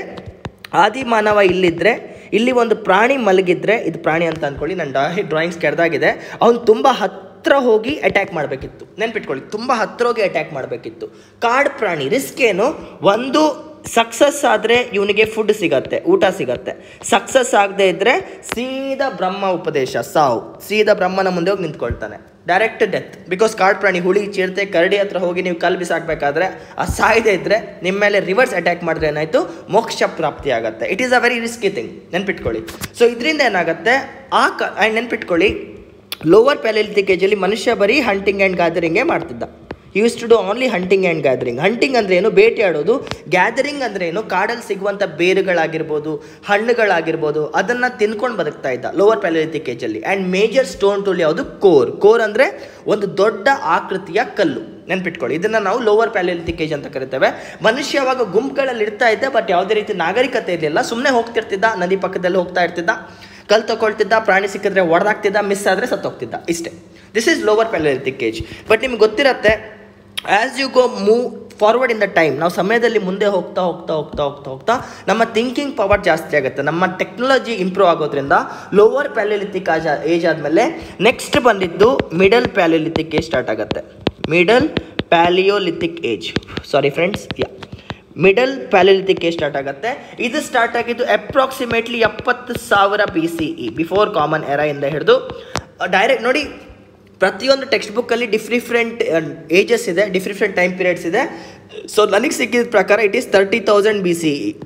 ಆದಿ ಮಾನವ ಇಲ್ಲಿದ್ದರೆ ಇಲ್ಲಿ ಒಂದು ಪ್ರಾಣಿ ಮಲಗಿದ್ರೆ ಇದು ಪ್ರಾಣಿ ಅಂತ ಅಂದ್ಕೊಳ್ಳಿ ನನ್ನ ಡಾ ಡ್ರಾಯಿಂಗ್ಸ್ ಕೆಡ್ದಾಗಿದೆ ಅವ್ನು ತುಂಬ ಹತ್ತಿರ ಹೋಗಿ ಅಟ್ಯಾಕ್ ಮಾಡಬೇಕಿತ್ತು ನೆನ್ಪಿಟ್ಕೊಳ್ಳಿ ತುಂಬ ಹತ್ತಿರ ಹೋಗಿ ಅಟ್ಯಾಕ್ ಮಾಡಬೇಕಿತ್ತು ಕಾಡು ಪ್ರಾಣಿ ರಿಸ್ಕ್ ಏನು ಒಂದು ಸಕ್ಸಸ್ ಆದರೆ ಇವನಿಗೆ ಫುಡ್ ಸಿಗತ್ತೆ ಊಟ ಸಿಗತ್ತೆ ಸಕ್ಸಸ್ ಆಗದೆ ಇದ್ದರೆ ಸೀದಾ ಬ್ರಹ್ಮ ಉಪದೇಶ ಸಾವು ಸೀದಾ ಬ್ರಹ್ಮನ ಮುಂದೆ ಹೋಗಿ ನಿಂತ್ಕೊಳ್ತಾನೆ ಡೈರೆಕ್ಟ್ ಡೆತ್ ಬಿಕಾಸ್ ಕಾಡು ಪ್ರಾಣಿ ಹುಳಿ ಚಿರತೆ ಕರಡಿ ಹತ್ರ ಹೋಗಿ ನೀವು ಕಲ್ ಬಿಸಾಕಬೇಕಾದ್ರೆ ಆ ಸಾಯದೆ ಇದ್ದರೆ ನಿಮ್ಮ ಮೇಲೆ ರಿವರ್ಸ್ ಅಟ್ಯಾಕ್ ಮಾಡಿದ್ರೆ ಏನಾಯಿತು ಮೋಕ್ಷ ಪ್ರಾಪ್ತಿ ಆಗುತ್ತೆ it is a very risky thing ನೆನ್ಪಿಟ್ಕೊಳ್ಳಿ ಸೊ ಇದರಿಂದ ಏನಾಗುತ್ತೆ ಆ ಕ ಆ್ಯಂಡ್ ನೆನ್ಪಿಟ್ಕೊಳ್ಳಿ ಲೋವರ್ ಪ್ಯಾಲಿಲಿಥಿಕ್ ಏಜಲ್ಲಿ ಮನುಷ್ಯ ಬರೀ ಹಂಟಿಂಗ್ ಆ್ಯಂಡ್ ಗ್ಯಾದರಿಂಗೇ ಮಾಡ್ತಿದ್ದ used to do only hunting and gathering hunting ಅಂದರೆ ಏನು ಬೇಟೆಯಾಡೋದು ಗ್ಯಾದರಿಂಗ್ ಅಂದರೆ ಏನು ಕಾಡಲ್ಲಿ ಸಿಗುವಂಥ ಬೇರುಗಳಾಗಿರ್ಬೋದು ಹಣ್ಣುಗಳಾಗಿರ್ಬೋದು ಅದನ್ನು ತಿನ್ಕೊಂಡು ಬದುಕ್ತಾ ಇದ್ದ ಲೋವರ್ ಪ್ಯಾಲಿಥಿಕ್ ಏಜಲ್ಲಿ ಆ್ಯಂಡ್ ಮೇಜರ್ ಸ್ಟೋನ್ ಟೂಲ್ ಯಾವುದು ಕೋರ್ ಕೋರ್ ಅಂದರೆ ಒಂದು ದೊಡ್ಡ ಆಕೃತಿಯ ಕಲ್ಲು ನೆನ್ಪಿಟ್ಕೊಳ್ಳಿ ಇದನ್ನು ನಾವು ಲೋವರ್ ಪ್ಯಾಲಿಥಿಕ್ ಏಜ್ ಅಂತ ಕರಿತೇವೆ ಮನುಷ್ಯ ಅವಾಗ ಗುಂಪುಗಳಲ್ಲಿ ಇರ್ತಾ ಇದ್ದ ಬಟ್ ಯಾವುದೇ ರೀತಿ ನಾಗರಿಕತೆ ಇರಲಿಲ್ಲ ಸುಮ್ಮನೆ ಹೋಗ್ತಿರ್ತಿದ್ದ ನದಿ ಪಕ್ಕದಲ್ಲಿ ಹೋಗ್ತಾ ಇರ್ತಿದ್ದ ಕಲ್ ತಗೊಳ್ತಿದ್ದ ಪ್ರಾಣಿ ಸಿಕ್ಕಿದ್ರೆ ಹೊಡೆದಾಗ್ತಿದ್ದ ಮಿಸ್ ಆದರೆ ಸತ್ತೋಗ್ತಿದ್ದ ಇಷ್ಟೇ this is lower palaeolithic age but ನಿಮ್ಗೆ ಗೊತ್ತಿರತ್ತೆ as you go move forward in the time ನಾವು ಸಮಯದಲ್ಲಿ ಮುಂದೆ ಹೋಗ್ತಾ ಹೋಗ್ತಾ ಹೋಗ್ತಾ ಹೋಗ್ತಾ ಹೋಗ್ತಾ ನಮ್ಮ ಥಿಂಕಿಂಗ್ ಪವರ್ ಜಾಸ್ತಿ ಆಗುತ್ತೆ ನಮ್ಮ ಟೆಕ್ನಾಲಜಿ ಇಂಪ್ರೂವ್ ಆಗೋದ್ರಿಂದ ಲೋವರ್ ಪ್ಯಾಲಿಲಿಥಿಕ್ ಆಜ ಏಜ್ ಆದಮೇಲೆ ನೆಕ್ಸ್ಟ್ ಬಂದಿದ್ದು ಮಿಡಲ್ ಪ್ಯಾಲಿಲಿಥಿಕ್ ಏಜ್ ಸ್ಟಾರ್ಟ್ ಆಗುತ್ತೆ middle palaeolithic age sorry friends yeah middle palaeolithic age start ಆಗುತ್ತೆ ಇದು ಸ್ಟಾರ್ಟ್ ಆಗಿದ್ದು ಅಪ್ರಾಕ್ಸಿಮೇಟ್ಲಿ ಎಪ್ಪತ್ತು ಸಾವಿರ B C E before common era ಇಂದ ಹಿಡಿದು ಡೈರೆಕ್ಟ್ ನೋಡಿ ಪ್ರತಿಯೊಂದು ಟೆಕ್ಸ್ಟ್ ಬುಕ್ಕಲ್ಲಿ ಡಿಫ್ ಡಿಫ್ರೆಂಟ್ ಏಜಸ್ ಇದೆ ಡಿಫ್ ಡಿಫ್ರೆಂಟ್ ಟೈಮ್ ಪೀರಿಯಡ್ಸ್ ಇದೆ ಸೊ ನನಗೆ ಸಿಕ್ಕಿದ ಪ್ರಕಾರ it is thirty thousand B C E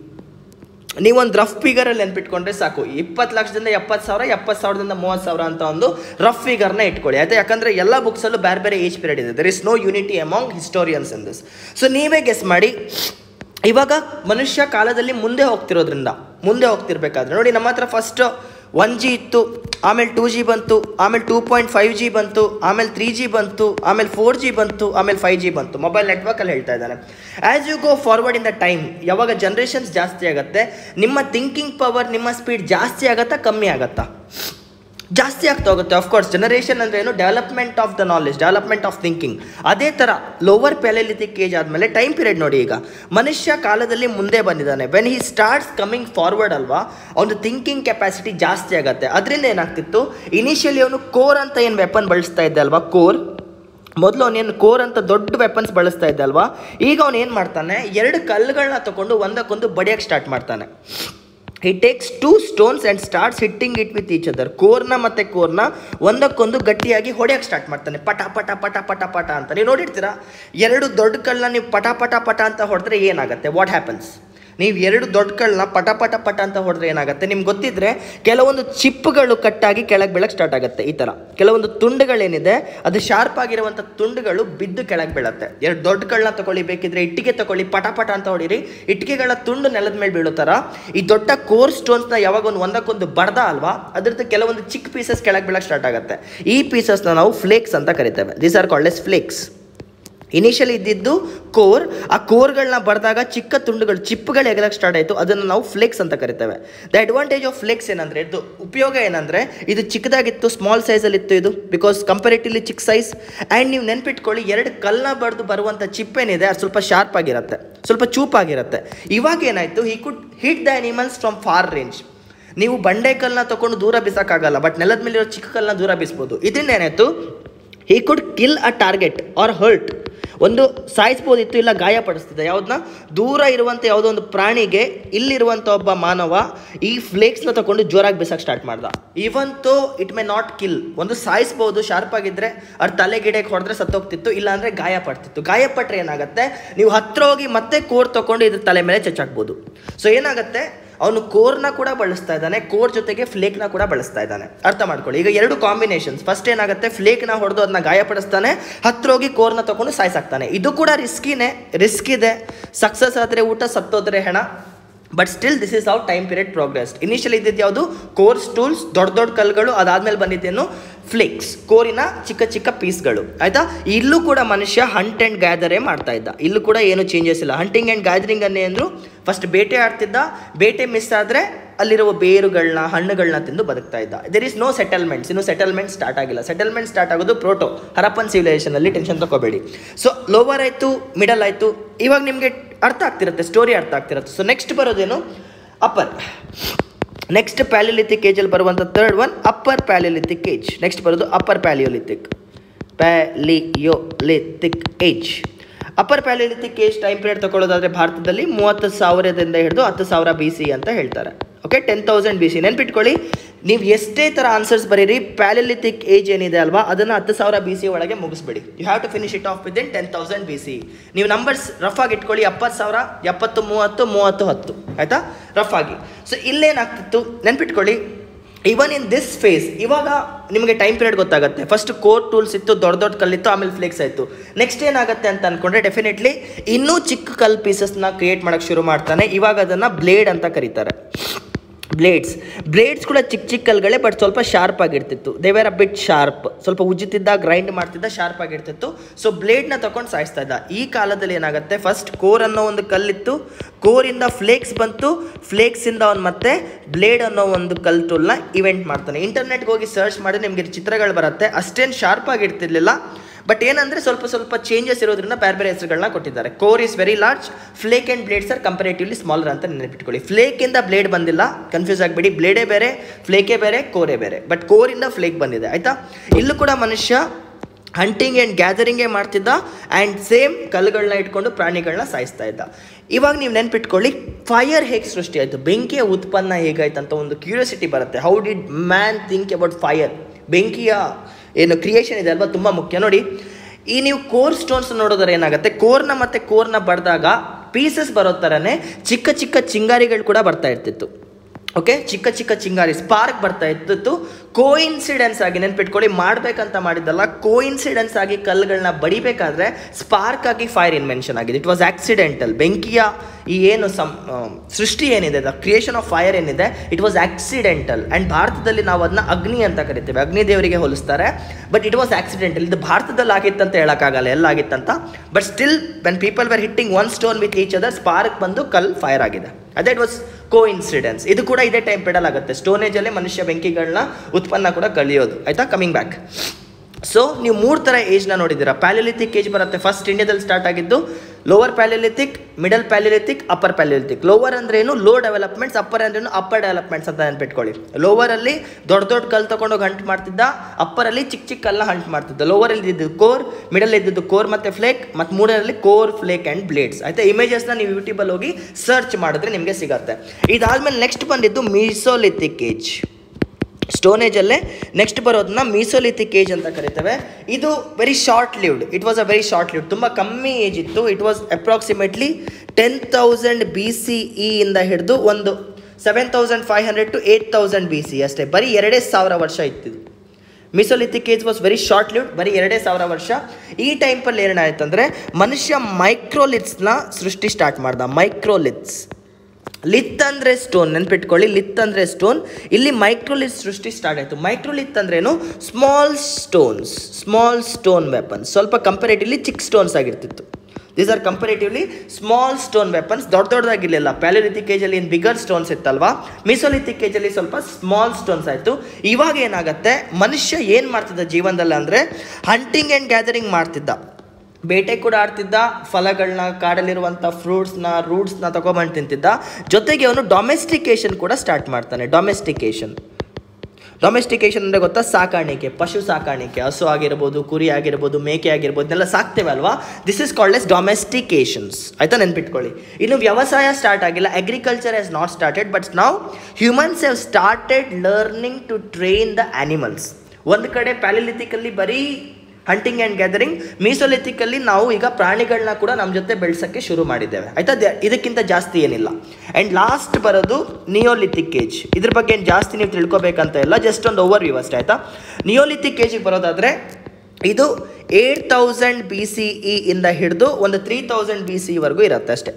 ನೀವೊಂದು ರಫ್ ಫಿಗರಲ್ಲಿ ನೆನ್ಪಿಟ್ಕೊಂಡ್ರೆ ಸಾಕು ಇಪ್ಪತ್ತು ಲಕ್ಷದಿಂದ ಎಪ್ಪತ್ತು ಸಾವಿರ ಎಪ್ಪತ್ತು ಸಾವಿರದಿಂದ ಮೂವತ್ತು ಸಾವಿರ ಅಂತ ಒಂದು ರಫ್ ಫಿಗರ್ನ ಇಟ್ಕೊಳ್ಳಿ ಆಯ್ತಾ ಯಾಕಂದರೆ ಎಲ್ಲ ಬುಕ್ಸಲ್ಲೂ ಬೇರೆ ಬೇರೆ ಏಜ್ ಪೀರಿಯಡ್ ಇದೆ there is no unity among historians in this so ನೀವೇ ಗೆಸ್ ಮಾಡಿ ಇವಾಗ ಮನುಷ್ಯ ಕಾಲದಲ್ಲಿ ಮುಂದೆ ಹೋಗ್ತಿರೋದ್ರಿಂದ ಮುಂದೆ ಹೋಗ್ತಿರ್ಬೇಕಾದ್ರೆ ನೋಡಿ ನಮ್ಮ ಹತ್ರ ಫಸ್ಟ್ ಒನ್ ಜಿ ಇತ್ತು ಆಮೇಲೆ ಟೂ ಜಿ ಬಂತು ಆಮೇಲೆ ಟೂ ಪಾಯಿಂಟ್ ಫೈವ್ ಜಿ ಬಂತು ಆಮೇಲೆ ತ್ರೀ ಜಿ ಬಂತು ಆಮೇಲೆ ಫೋರ್ ಜಿ ಬಂತು ಆಮೇಲೆ ಫೈವ್ ಜಿ ಬಂತು ಮೊಬೈಲ್ ನೆಟ್ವರ್ಕಲ್ಲಿ ಹೇಳ್ತಾ ಇದ್ದಾನೆ as you go forward in the time ಯಾವಾಗ ಜನ್ರೇಷನ್ಸ್ ಜಾಸ್ತಿ ಆಗುತ್ತೆ ನಿಮ್ಮ ಥಿಂಕಿಂಗ್ ಪವರ್ ನಿಮ್ಮ ಸ್ಪೀಡ್ ಜಾಸ್ತಿ ಆಗುತ್ತಾ ಕಮ್ಮಿ ಆಗುತ್ತಾ ಜಾಸ್ತಿ ಆಗ್ತಾ ಹೋಗುತ್ತೆ ಅಫ್ಕೋರ್ಸ್ ಜನರೇಷನ್ ಅಂದರೆ ಏನು development of the knowledge development of thinking ಅದೇ ಥರ ಲೋವರ್ ಪ್ಯಾಲಿಲಿಥಿಕ್ ಏಜ್ ಆದಮೇಲೆ ಟೈಮ್ ಪೀರಿಯಡ್ ನೋಡಿ ಈಗ ಮನುಷ್ಯ ಕಾಲದಲ್ಲಿ ಮುಂದೆ ಬಂದಿದ್ದಾನೆ when he starts coming forward ಅಲ್ವಾ ಒಂದು ಥಿಂಕಿಂಗ್ ಕೆಪಾಸಿಟಿ ಜಾಸ್ತಿ ಆಗುತ್ತೆ ಅದರಿಂದ ಏನಾಗ್ತಿತ್ತು ಇನಿಷಿಯಲಿ ಅವನು ಕೋರ್ ಅಂತ ಏನು ವೆಪನ್ ಬಳಸ್ತಾ ಇದ್ದೆ ಅಲ್ವಾ ಕೋರ್ ಮೊದಲು ಅವನೇನು ಕೋರ್ ಅಂತ ದೊಡ್ಡ ವೆಪನ್ಸ್ ಬಳಸ್ತಾ ಇದ್ದ ಅಲ್ವಾ ಈಗ ಅವನು ಏನು ಮಾಡ್ತಾನೆ ಎರಡು ಕಲ್ಲುಗಳನ್ನ ತಗೊಂಡು ಒಂದಕ್ಕೊಂದು ಬಡಿಯೋಕ್ಕೆ ಸ್ಟಾರ್ಟ್ ಮಾಡ್ತಾನೆ he takes two stones and starts hitting it with each other ಕೋರ್ನ ಮತ್ತು ಕೋರ್ನ ಒಂದಕ್ಕೊಂದು ಗಟ್ಟಿಯಾಗಿ ಹೊಡೆಯೋಕ್ಕೆ ಸ್ಟಾರ್ಟ್ ಮಾಡ್ತಾನೆ ಪಟ ಪಟ ಪಟ ಪಟ ಪಟ ಅಂತ ನೀವು ನೋಡಿರ್ತೀರಾ ಎರಡು ದೊಡ್ಡ ಕಳ್ಳನ್ನ ನೀವು ಪಟ ಪಟ ಪಟ ಅಂತ ಹೊಡೆದ್ರೆ ಏನಾಗುತ್ತೆ ವಾಟ್ ಹ್ಯಾಪನ್ಸ್ ನೀವು ಎರಡು ದೊಡ್ಡ ಕಳ್ಳನ್ನ ಪಟ ಪಟ ಪಟ ಅಂತ ಹೊಡೆದ್ರೆ ಏನಾಗುತ್ತೆ ನಿಮ್ಗೆ ಗೊತ್ತಿದ್ರೆ ಕೆಲವೊಂದು ಚಿಪ್ಪುಗಳು ಕಟ್ಟಾಗಿ ಕೆಳಗೆ ಬೀಳಕ್ಕೆ ಸ್ಟಾರ್ಟ್ ಆಗುತ್ತೆ ಈ ಥರ ಕೆಲವೊಂದು ತುಂಡುಗಳೇನಿದೆ ಅದು ಶಾರ್ಪ್ ಆಗಿರುವಂಥ ತುಂಡುಗಳು ಬಿದ್ದು ಕೆಳಗೆ ಬೀಳುತ್ತೆ ಎರಡು ದೊಡ್ಡ ಕಳ್ಳನ್ನ ತಗೊಳ್ಳಿ ಬೇಕಿದ್ರೆ ಇಟ್ಟಿಗೆ ತಗೊಳ್ಳಿ ಪಟ ಪಟ ಅಂತ ಹೊಡೀರಿ ಇಟ್ಟಿಗೆಗಳ ತುಂಡು ನೆಲದ ಮೇಲೆ ಬೀಳೋ ಥರ ಈ ದೊಡ್ಡ ಕೋರ್ ಸ್ಟೋನ್ಸ್ನ ಯಾವಾಗ ಒಂದು ಒಂದಕ್ಕೊಂದು ಬಡ್ದ ಅಲ್ವಾ ಅದ್ರದ್ದು ಕೆಲವೊಂದು ಚಿಕ್ಕ ಪೀಸಸ್ ಕೆಳಗೆ ಬೀಳಕ್ಕೆ ಸ್ಟಾರ್ಟ್ ಆಗುತ್ತೆ ಈ ಪೀಸಸ್ನ ನಾವು ಫ್ಲೇಕ್ಸ್ ಅಂತ ಕರಿತೇವೆ these are called as flakes initially ಇದ್ದಿದ್ದು ಕೋರ್ ಆ ಕೋರ್ಗಳನ್ನ ಬರೆದಾಗ ಚಿಕ್ಕ ತುಂಡುಗಳು ಚಿಪ್ಪುಗಳು ಎಗಲಕ್ಕೆ ಸ್ಟಾರ್ಟ್ ಆಯಿತು ಅದನ್ನು ನಾವು ಫ್ಲೆಕ್ಸ್ ಅಂತ ಕರಿತೇವೆ ದ ಅಡ್ವಾಂಟೇಜ್ ಆಫ್ ಫ್ಲೆಕ್ಸ್ ಏನಂದರೆ ಇದು ಉಪಯೋಗ ಏನಂದರೆ ಇದು ಚಿಕ್ಕದಾಗಿತ್ತು ಸ್ಮಾಲ್ ಸೈಜಲ್ಲಿ ಇತ್ತು ಇದು ಬಿಕಾಸ್ ಕಂಪೇರಿಟಿವ್ಲಿ ಚಿಕ್ಕ ಸೈಜ್ ಆ್ಯಂಡ್ ನೀವು ನೆನ್ಪಿಟ್ಕೊಳ್ಳಿ ಎರಡು ಕಲ್ಲನ್ನ ಬರೆದು ಬರುವಂಥ ಚಿಪ್ ಏನಿದೆ ಅದು ಸ್ವಲ್ಪ ಶಾರ್ಪ್ ಆಗಿರುತ್ತೆ ಸ್ವಲ್ಪ ಚೂಪಾಗಿರುತ್ತೆ ಇವಾಗ ಏನಾಯಿತು he could hit the animals from far range ನೀವು ಬಂಡೆಕಲ್ಲನ್ನ ತಗೊಂಡು ದೂರ ಬಿಸೋಕ್ಕಾಗಲ್ಲ ಬಟ್ ನೆಲದ ಮೇಲೆ ಇರೋ ಚಿಕ್ಕ ಕಲ್ಲನ್ನ ದೂರ ಬಿಸ್ಬೋದು ಇದರಿಂದ ಏನಾಯಿತು he could kill a target or hurt ಒಂದು ಸಾಯಿಸ್ಬೋದಿತ್ತು ಇಲ್ಲ ಗಾಯಪಡಿಸ್ತಿದ್ದ ಯಾವುದನ್ನ ದೂರ ಇರುವಂಥ ಯಾವುದೋ ಒಂದು ಪ್ರಾಣಿಗೆ ಇಲ್ಲಿರುವಂಥ ಒಬ್ಬ ಮಾನವ ಈ ಫ್ಲೇಕ್ಸ್ನ ತಗೊಂಡು ಜೋರಾಗಿ ಬಿಸಕ್ಕೆ ಸ್ಟಾರ್ಟ್ ಮಾಡ್ದ ಇವನ್ ತೋ ಇಟ್ ಮೇ ನಾಟ್ ಕಿಲ್ ಒಂದು ಸಾಯಿಸ್ಬೋದು ಶಾರ್ಪ್ ಆಗಿದ್ರೆ ಅವ್ರ ತಲೆ ಗಿಡಕ್ಕೆ ಹೊಡೆದ್ರೆ ಸತ್ತೋಗ್ತಿತ್ತು ಇಲ್ಲಾಂದರೆ ಗಾಯ ಪಡ್ತಿತ್ತು ಗಾಯ ಪಟ್ಟರೆ ಏನಾಗುತ್ತೆ ನೀವು ಹತ್ರ ಹೋಗಿ ಮತ್ತೆ ಕೋರ್ ತಗೊಂಡು ಇದ್ರ ತಲೆ ಮೇಲೆ ಚಚ್ಚಾಕ್ಬೋದು ಸೊ ಏನಾಗುತ್ತೆ ಅವನು ಕೋರ್ನ ಕೂಡ ಬಳಸ್ತಾ ಇದ್ದಾನೆ ಕೋರ್ ಜೊತೆಗೆ ಫ್ಲೇಕ್ನ ಕೂಡ ಬಳಸ್ತಾ ಇದ್ದಾನೆ ಅರ್ಥ ಮಾಡ್ಕೊಳ್ಳಿ ಈಗ ಎರಡು ಕಾಂಬಿನೇಷನ್ಸ್ ಫಸ್ಟ್ ಏನಾಗುತ್ತೆ ಫ್ಲೇಕ್ನ ಹೊಡೆದು ಅದನ್ನ ಗಾಯಪಡಿಸ್ತಾನೆ ಹತ್ರ ಹೋಗಿ ಕೋರ್ನ ತಗೊಂಡು ಸಾಯಿಸಾಕ್ತಾನೆ ಇದು ಕೂಡ ರಿಸ್ಕಿನೇ ರಿಸ್ಕ್ ಇದೆ ಸಕ್ಸಸ್ ಆದರೆ ಊಟ ಸತ್ತೋದ್ರೆ ಹೆಣ but still this is how time period progress initial ಇದ್ದಿದ್ದು ಯಾವುದು ಕೋರ್ಸ್ ಟೂಲ್ಸ್ ದೊಡ್ಡ ದೊಡ್ಡ ಕಲ್ಗಳು ಅದಾದ್ಮೇಲೆ ಬಂದಿದ್ದೇನು ಫ್ಲೇಕ್ಸ್ ಕೋರಿನ ಚಿಕ್ಕ ಚಿಕ್ಕ ಪೀಸ್ಗಳು ಆಯ್ತಾ ಇಲ್ಲೂ ಕೂಡ ಮನುಷ್ಯ ಹಂಟ್ ಆ್ಯಂಡ್ ಗ್ಯಾದರೇ ಮಾಡ್ತಾ ಇದ್ದ ಇಲ್ಲೂ ಕೂಡ ಏನು ಚೇಂಜಸ್ ಇಲ್ಲ ಹಂಟಿಂಗ್ ಆ್ಯಂಡ್ ಗ್ಯಾದರಿಂಗ್ ಅನ್ನೇ ಅಂದರು ಫಸ್ಟ್ ಬೇಟೆ ಆಡ್ತಿದ್ದ ಬೇಟೆ ಮಿಸ್ ಆದರೆ ಅಲ್ಲಿರುವ ಬೇರುಗಳನ್ನ ಹಣ್ಣುಗಳನ್ನ ತಿಂದು ಬದುಕ್ತಾ ಇದ್ದ ದೇರ್ ಇಸ್ ನೋ ಸೆಟಲ್ಮೆಂಟ್ಸ್ ಇನ್ನು ಸೆಟಲ್ಮೆಂಟ್ ಸ್ಟಾರ್ಟ್ ಆಗಿಲ್ಲ ಸೆಟಲ್ಮೆಂಟ್ ಸ್ಟಾರ್ಟ್ ಆಗೋದು ಪ್ರೋಟೋ ಹರಪ್ಪನ್ ಸಿವಿಲೈಸೇಷನಲ್ಲಿ ಟೆನ್ಷನ್ ತಗೋಬೇಡಿ ಸೊ ಲೋವರ್ ಆಯಿತು ಮಿಡಲ್ ಆಯಿತು ಇವಾಗ ನಿಮಗೆ ಅರ್ಥ ಆಗ್ತಿರುತ್ತೆ ಸ್ಟೋರಿ ಅರ್ಥ ಆಗ್ತಿರುತ್ತೆ ಸೊ ನೆಕ್ಸ್ಟ್ ಬರೋದೇನು ಅಪ್ಪರ್ ನೆಕ್ಸ್ಟ್ ಪ್ಯಾಲಿಲಿಥಿಕ್ ಏಜಲ್ಲಿ ಬರುವಂಥ third one upper palaeolithic age next ಬರೋದು upper palaeolithic palaeolithic age upper palaeolithic age time period ತಗೊಳ್ಳೋದಾದ್ರೆ ಭಾರತದಲ್ಲಿ ಮೂವತ್ತು ಸಾವಿರದಿಂದ ಹಿಡಿದು ಹತ್ತು ಸಾವಿರ ಬಿ ಸಿ ಅಂತ ಹೇಳ್ತಾರೆ okay ten thousand B C ನೆನ್ಪಿಟ್ಕೊಳ್ಳಿ ನೀವು ಎಷ್ಟೇ ಥರ ಆನ್ಸರ್ಸ್ ಬರೀರಿ ಪ್ಯಾಲಿಲಿಥಿಕ್ ಏಜ್ ಏನಿದೆ ಅಲ್ವಾ ಅದನ್ನು ಹತ್ತು ಸಾವಿರ ಬಿ ಸಿ ಒಳಗೆ ಮುಗಿಸ್ಬಿಡಿ you have to finish it off with in ten thousand B C ನೀವು ನಂಬರ್ಸ್ ರಫ್ ಆಗಿ ಇಟ್ಕೊಳ್ಳಿ ಎಪ್ಪತ್ತು ಸಾವಿರ ಎಪ್ಪತ್ತು ಮೂವತ್ತು ಮೂವತ್ತು ಹತ್ತು ಆಯಿತಾ ರಫ್ ಆಗಿ ಸೊ ಇಲ್ಲೇನಾಗ್ತಿತ್ತು ನೆನ್ಪಿಟ್ಕೊಳ್ಳಿ ಇವನ್ ಇನ್ ದಿಸ್ ಫೇಸ್ ಇವಾಗ ನಿಮಗೆ ಟೈಮ್ ಪೀರಿಯಡ್ ಗೊತ್ತಾಗುತ್ತೆ ಫಸ್ಟ್ ಕೋರ್ ಟೂಲ್ಸ್ ಇತ್ತು ದೊಡ್ಡ ದೊಡ್ಡ ಕಲ್ಲಿತ್ತು ಆಮೇಲೆ ಫ್ಲೇಕ್ಸ್ ಆಯಿತು ನೆಕ್ಸ್ಟ್ ಏನಾಗುತ್ತೆ ಅಂತ ಅನ್ಕೊಂಡ್ರೆ ಡೆಫಿನೆಟ್ಲಿ ಇನ್ನೂ ಚಿಕ್ಕ ಕಲ್ ಪೀಸಸ್ನ ಕ್ರಿಯೇಟ್ ಮಾಡೋಕ್ಕೆ ಶುರು ಮಾಡ್ತಾನೆ ಇವಾಗ ಅದನ್ನು ಬ್ಲೇಡ್ ಅಂತ ಕರೀತಾರೆ ಬ್ಲೇಡ್ಸ್ ಬ್ಲೇಡ್ಸ್ ಕೂಡ ಚಿಕ್ಕ ಚಿಕ್ಕ ಕಲ್ಗಳೇ ಬಟ್ ಸ್ವಲ್ಪ ಶಾರ್ಪ್ ಆಗಿರ್ತಿತ್ತು ದೇವೇರ್ ಅ ಬಿಟ್ ಶಾರ್ಪ್ ಸ್ವಲ್ಪ ಉಜ್ಜುತ್ತಿದ್ದ ಗ್ರೈಂಡ್ ಮಾಡ್ತಿದ್ದ ಶಾರ್ಪ್ ಆಗಿರ್ತಿತ್ತು ಸೊ ಬ್ಲೇಡ್ನ ತಗೊಂಡು ಸಾಯಿಸ್ತಾ ಇದ್ದ ಈ ಕಾಲದಲ್ಲಿ ಏನಾಗುತ್ತೆ ಫಸ್ಟ್ ಕೋರ್ ಅನ್ನೋ ಒಂದು ಕಲ್ಲಿತ್ತು ಕೋರಿಂದ ಫ್ಲೇಕ್ಸ್ ಬಂತು ಫ್ಲೇಕ್ಸಿಂದ ಅವ್ನು ಮತ್ತೆ ಬ್ಲೇಡ್ ಅನ್ನೋ ಒಂದು ಕಲ್ ಟೂಲ್ನ ಇವೆಂಟ್ ಮಾಡ್ತಾನೆ ಇಂಟರ್ನೆಟ್ಗೆ ಹೋಗಿ ಸರ್ಚ್ ಮಾಡಿದ್ರೆ ನಿಮಗೆ ಚಿತ್ರಗಳು ಬರುತ್ತೆ ಅಷ್ಟೇನು ಶಾರ್ಪ್ ಆಗಿರ್ತಿರ್ಲಿಲ್ಲ ಬಟ್ ಏನಂದ್ರೆ ಸ್ವಲ್ಪ ಸ್ವಲ್ಪ ಚೇಂಜಸ್ ಇರೋದ್ರಿಂದ ಬೇರೆ ಬೇರೆ ಹೆಸರುಗಳನ್ನ ಕೊಟ್ಟಿದ್ದಾರೆ core is very large flake and blades are comparatively smaller ಅಂತ ನೆನಪಿಟ್ಕೊಳ್ಳಿ ಫ್ಲೇಕಿಂದ ಬ್ಲೇಡ್ ಬಂದಿಲ್ಲ ಕನ್ಫ್ಯೂಸ್ ಆಗಬೇಡಿ ಬ್ಲೇಡೇ ಬೇರೆ ಫ್ಲೇಕೇ ಬೇರೆ ಕೋರೇ ಬೇರೆ ಬಟ್ ಕೋರಿಂದ ಫ್ಲೇಕ್ ಬಂದಿದೆ ಆಯಿತಾ ಇಲ್ಲೂ ಕೂಡ ಮನುಷ್ಯ ಹಂಟಿಂಗ್ ಆ್ಯಂಡ್ ಗ್ಯಾದರಿಂಗೇ ಮಾಡ್ತಿದ್ದ ಆ್ಯಂಡ್ ಸೇಮ್ ಕಲ್ಲುಗಳನ್ನ ಇಟ್ಕೊಂಡು ಪ್ರಾಣಿಗಳನ್ನ ಸಾಯಿಸ್ತಾ ಇದ್ದ ಇವಾಗ ನೀವು ನೆನ್ಪಿಟ್ಕೊಳ್ಳಿ ಫೈರ್ ಹೇಗೆ ಸೃಷ್ಟಿ ಆಯಿತು ಬೆಂಕಿಯ ಉತ್ಪನ್ನ ಹೇಗಾಯ್ತು ಅಂತ ಒಂದು ಕ್ಯೂರಿಯಾಸಿಟಿ ಬರುತ್ತೆ how did man think about fire ಬೆಂಕಿಯ ಏನು ಕ್ರಿಯೇಷನ್ ಇದೆ ಅಲ್ವಾ ತುಂಬ ಮುಖ್ಯ ನೋಡಿ ಈ ನೀವು ಕೋರ್ ಸ್ಟೋನ್ಸ್ ನೋಡೋದ್ರೆ ಏನಾಗುತ್ತೆ ಕೋರ್ನ ಮತ್ತು ಕೋರ್ನ ಬಡ್ದಾಗ ಪೀಸಸ್ ಬರೋ ಥರನೇ ಚಿಕ್ಕ ಚಿಕ್ಕ ಚಿಂಗಾರಿಗಳು ಕೂಡ ಬರ್ತಾ ಇರ್ತಿತ್ತು ಓಕೆ ಚಿಕ್ಕ ಚಿಕ್ಕ ಚಿಂಗಾರಿ ಸ್ಪಾರ್ಕ್ ಬರ್ತಾ ಇತ್ತು ಕೋಇನ್ಸಿಡೆನ್ಸ್ ಆಗಿ ನೆನ್ಪಿಟ್ಕೊಳ್ಳಿ ಮಾಡ್ಬೇಕಂತ ಮಾಡಿದ್ದಲ್ಲ ಕೋಇನ್ಸಿಡೆನ್ಸ್ ಆಗಿ ಕಲ್ಲುಗಳನ್ನ ಬಡಿಬೇಕಾದ್ರೆ ಸ್ಪಾರ್ಕ್ ಆಗಿ ಫೈರ್ ಇನ್ವೆನ್ಷನ್ ಆಗಿದೆ ಇಟ್ ವಾಸ್ ಆಕ್ಸಿಡೆಂಟಲ್ ಬೆಂಕಿಯ ಈ ಏನು ಸಂ ಆ, ಸೃಷ್ಟಿ ಏನಿದೆ ದ ಕ್ರಿಯೇಷನ್ ಆಫ್ ಫೈರ್ ಏನಿದೆ ಇಟ್ ವಾಸ್ ಆಕ್ಸಿಡೆಂಟಲ್ ಆ್ಯಂಡ್ ಭಾರತದಲ್ಲಿ ನಾವು ಅದನ್ನ ಅಗ್ನಿ ಅಂತ ಕರಿತೇವೆ ಅಗ್ನಿ ದೇವರಿಗೆ ಹೋಲಿಸ್ತಾರೆ ಬಟ್ ಇಟ್ ವಾಸ್ ಆಕ್ಸಿಡೆಂಟಲ್ ಇದು ಭಾರತದಲ್ಲಿ ಆಗಿತ್ತಂತ ಹೇಳೋಕ್ಕಾಗಲ್ಲ ಎಲ್ಲ ಆಗಿತ್ತಂತ but still when people were hitting one stone with each other spark ಬಂದು ಕಲ್ ಫೈರ್ ಆಗಿದೆ ಅದೇ ಇಟ್ ವಾಸ್ ಕೋ ಇನ್ಸಿಡೆನ್ಸ್ ಇದು ಕೂಡ ಇದೇ ಟೈಮ್ ಪೀರಿಯಡ್ ಆಗುತ್ತೆ ಸ್ಟೋನೇಜಲ್ಲೇ ಮನುಷ್ಯ ಬೆಂಕಿಗಳನ್ನ ಉತ್ಪನ್ನ ಕೂಡ ಕಲಿಯೋದು ಆಯ್ತಾ ಕಮಿಂಗ್ ಬ್ಯಾಕ್ ಸೊ ನೀವು ಮೂರು ಥರ ಏಜ್ನ ನೋಡಿದ್ದೀರಾ ಪ್ಯಾಲಿಲಿಥಿಕ್ ಏಜ್ ಬರುತ್ತೆ ಫಸ್ಟ್ ಇಂಡಿಯಾದಲ್ಲಿ ಸ್ಟಾರ್ಟ್ ಆಗಿದ್ದು lower Palaeolithic middle Palaeolithic upper Palaeolithic lower ಅಂದ್ರೇನು ಲೋ ಡೆವಲಪ್ಮೆಂಟ್ಸ್ ಅಪ್ಪರ್ ಅಂದ್ರೇನು ಅಪ್ಪರ್ ಡೆವಲಪ್ಮೆಂಟ್ಸ್ ಅಂತ ನೆನ್ಪಿಟ್ಕೊಳ್ಳಿ ಲೋವರಲ್ಲಿ ದೊಡ್ಡ ದೊಡ್ಡ ಕಲ್ಲು ತಗೊಂಡೋಗಿ ಹಂಟ್ ಮಾಡ್ತಿದ್ದ ಅಪ್ಪರಲ್ಲಿ ಚಿಕ್ಕ ಚಿಕ್ಕ ಕಲ್ಲ ಹಂಟ್ ಮಾಡ್ತಿದ್ದ ಲೋವರಲ್ಲಿ ಇದ್ದಿದ್ದು ಕೋರ್ ಮಿಡಲ್ ಇದ್ದಿದ್ದು ಕೋರ್ ಮತ್ತು ಫ್ಲೇಕ್ ಮತ್ತು ಮೂರರಲ್ಲಿ ಕೋರ್ ಫ್ಲೇಕ್ ಆ್ಯಂಡ್ ಬ್ಲೇಡ್ಸ್ ಆಯ್ತಾ ಇಮೇಜಸ್ನ ನೀವು ಯೂಟ್ಯೂಬಲ್ಲಿ ಹೋಗಿ ಸರ್ಚ್ ಮಾಡಿದ್ರೆ ನಿಮಗೆ ಸಿಗತ್ತೆ ಇದಾದ್ಮೇಲೆ ನೆಕ್ಸ್ಟ್ ಬಂದಿದ್ದು ಮೀಸೋಲಿಥಿಕ್ ಏಜ್ ಸ್ಟೋನ್ ಏಜಲ್ಲೇ ನೆಕ್ಸ್ಟ್ ಬರೋದನ್ನ ಮೀಸೋಲಿಥಿಕ್ ಏಜ್ ಅಂತ ಕರಿತೇವೆ ಇದು very short lived it was a very short lived ತುಂಬ ಕಮ್ಮಿ ಏಜ್ ಇತ್ತು it was approximately ten thousand B C ಇಂದ ಹಿಡಿದು ಒಂದು seven thousand five hundred to eight thousand B C ಅಷ್ಟೇ ಬರೀ ಎರಡೇ ಸಾವಿರ ವರ್ಷ ಇತ್ತಿದು Mesolithic age was very short lived ಬರೀ ಎರಡೇ ಸಾವಿರ ವರ್ಷ ಈ ಟೈಮಲ್ಲಿ ಏನಾಯ್ತಂದರೆ ಮನುಷ್ಯ ಮೈಕ್ರೋಲಿತ್ಸ್ನ ಸೃಷ್ಟಿ ಸ್ಟಾರ್ಟ್ ಮಾಡ್ದ ಮೈಕ್ರೋಲಿತ್ಸ್ ಲಿತ್ ಅಂದರೆ ಸ್ಟೋನ್ ನೆನ್ಪಿಟ್ಕೊಳ್ಳಿ ಲಿತ್ ಅಂದರೆ ಸ್ಟೋನ್ ಇಲ್ಲಿ ಮೈಕ್ರೋಲಿತ್ ಸೃಷ್ಟಿ ಸ್ಟಾರ್ಟ್ ಆಯಿತು ಮೈಕ್ರೋಲಿತ್ ಅಂದ್ರೇನು small stones small stone weapons ಸ್ವಲ್ಪ ಕಂಪೇರೇಟಿವ್ಲಿ ಚಿಕ್ಕ ಸ್ಟೋನ್ಸ್ ಆಗಿರ್ತಿತ್ತು these are comparatively small stone weapons ದೊಡ್ಡ ದೊಡ್ಡದಾಗಿರಲಿಲ್ಲ ಪ್ಯಾಲಿಲಿಥಿಕ್ ಏಜಲ್ಲಿ ಏನು ಬಿಗರ್ ಸ್ಟೋನ್ಸ್ ಇತ್ತಲ್ವಾ ಮಿಸೋಲಿಥಿಕ್ ಏಜಲ್ಲಿ ಸ್ವಲ್ಪ ಸ್ಮಾಲ್ ಸ್ಟೋನ್ಸ್ ಆಯಿತು ಇವಾಗ ಏನಾಗುತ್ತೆ ಮನುಷ್ಯ ಏನು ಮಾಡ್ತಿದ್ದ ಜೀವನದಲ್ಲಿ ಅಂದರೆ ಹಂಟಿಂಗ್ ಆ್ಯಂಡ್ ಗ್ಯಾದರಿಂಗ್ ಮಾಡ್ತಿದ್ದ ಬೇಟೆ ಕೂಡ ಆಡ್ತಿದ್ದ ಫಲಗಳನ್ನ ಕಾಡಲ್ಲಿರುವಂಥ ಫ್ರೂಟ್ಸ್ನ ರೂಟ್ಸ್ನ ತಗೊಬಂದು ತಿಂತಿದ್ದ ಜೊತೆಗೆ ಅವನು ಡೊಮೆಸ್ಟಿಕೇಶನ್ ಕೂಡ ಸ್ಟಾರ್ಟ್ ಮಾಡ್ತಾನೆ ಡೊಮೆಸ್ಟಿಕೇಶನ್ ಡೊಮೆಸ್ಟಿಕೇಶನ್ ಅಂದರೆ ಗೊತ್ತಾ ಸಾಕಾಣಿಕೆ ಪಶು ಸಾಕಾಣಿಕೆ ಹಸು ಆಗಿರ್ಬೋದು ಕುರಿ ಆಗಿರ್ಬೋದು ಮೇಕೆ ಆಗಿರ್ಬೋದು ಇದನ್ನೆಲ್ಲ ಸಾಕ್ತೇವೆ ಅಲ್ವಾ this is called as domestications ಆಯ್ತಾ ನೆನ್ಪಿಟ್ಕೊಳ್ಳಿ ಇನ್ನು ವ್ಯವಸಾಯ ಸ್ಟಾರ್ಟ್ ಆಗಿಲ್ಲ agriculture has not started but ನಾವು humans have started learning to train the animals ಒಂದು ಕಡೆ ಪ್ಯಾಲಿಲಿಥಿಕಲ್ಲಿ ಬರೀ ಹಂಟಿಂಗ್ ಆ್ಯಂಡ್ ಗ್ಯಾದರಿಂಗ್ ಮೀಸೋಲಿಥಿಕಲ್ಲಿ ನಾವು ಈಗ ಪ್ರಾಣಿಗಳನ್ನ ಕೂಡ ನಮ್ಮ ಜೊತೆ ಬೆಳೆಸೋಕ್ಕೆ ಶುರು ಮಾಡಿದ್ದೇವೆ ಆಯ್ತಾ ದ- ಇದಕ್ಕಿಂತ ಜಾಸ್ತಿ ಏನಿಲ್ಲ ಆ್ಯಂಡ್ ಲಾಸ್ಟ್ ಬರೋದು ನಿಯೋಲಿಥಿಕ್ ಏಜ್ ಇದ್ರ ಬಗ್ಗೆ ಏನು ಜಾಸ್ತಿ ನೀವು ತಿಳ್ಕೊಬೇಕಂತ ಇಲ್ಲ ಜಸ್ಟ್ ಒಂದು ಓವರ್ ವ್ಯೂ ಅಷ್ಟೇ ಆಯ್ತಾ ನಿಯೋಲಿಥಿಕ್ ಏಜಿಗೆ ಬರೋದಾದರೆ ಇದು ಏಟ್ ತೌಸಂಡ್ ಬಿ ಸಿ ಇಂದ ಹಿಡಿದು ಒಂದು ತ್ರೀ ತೌಸಂಡ್ ಬಿ ಸಿವರೆಗೂ ಇರುತ್ತೆ ಅಷ್ಟೇ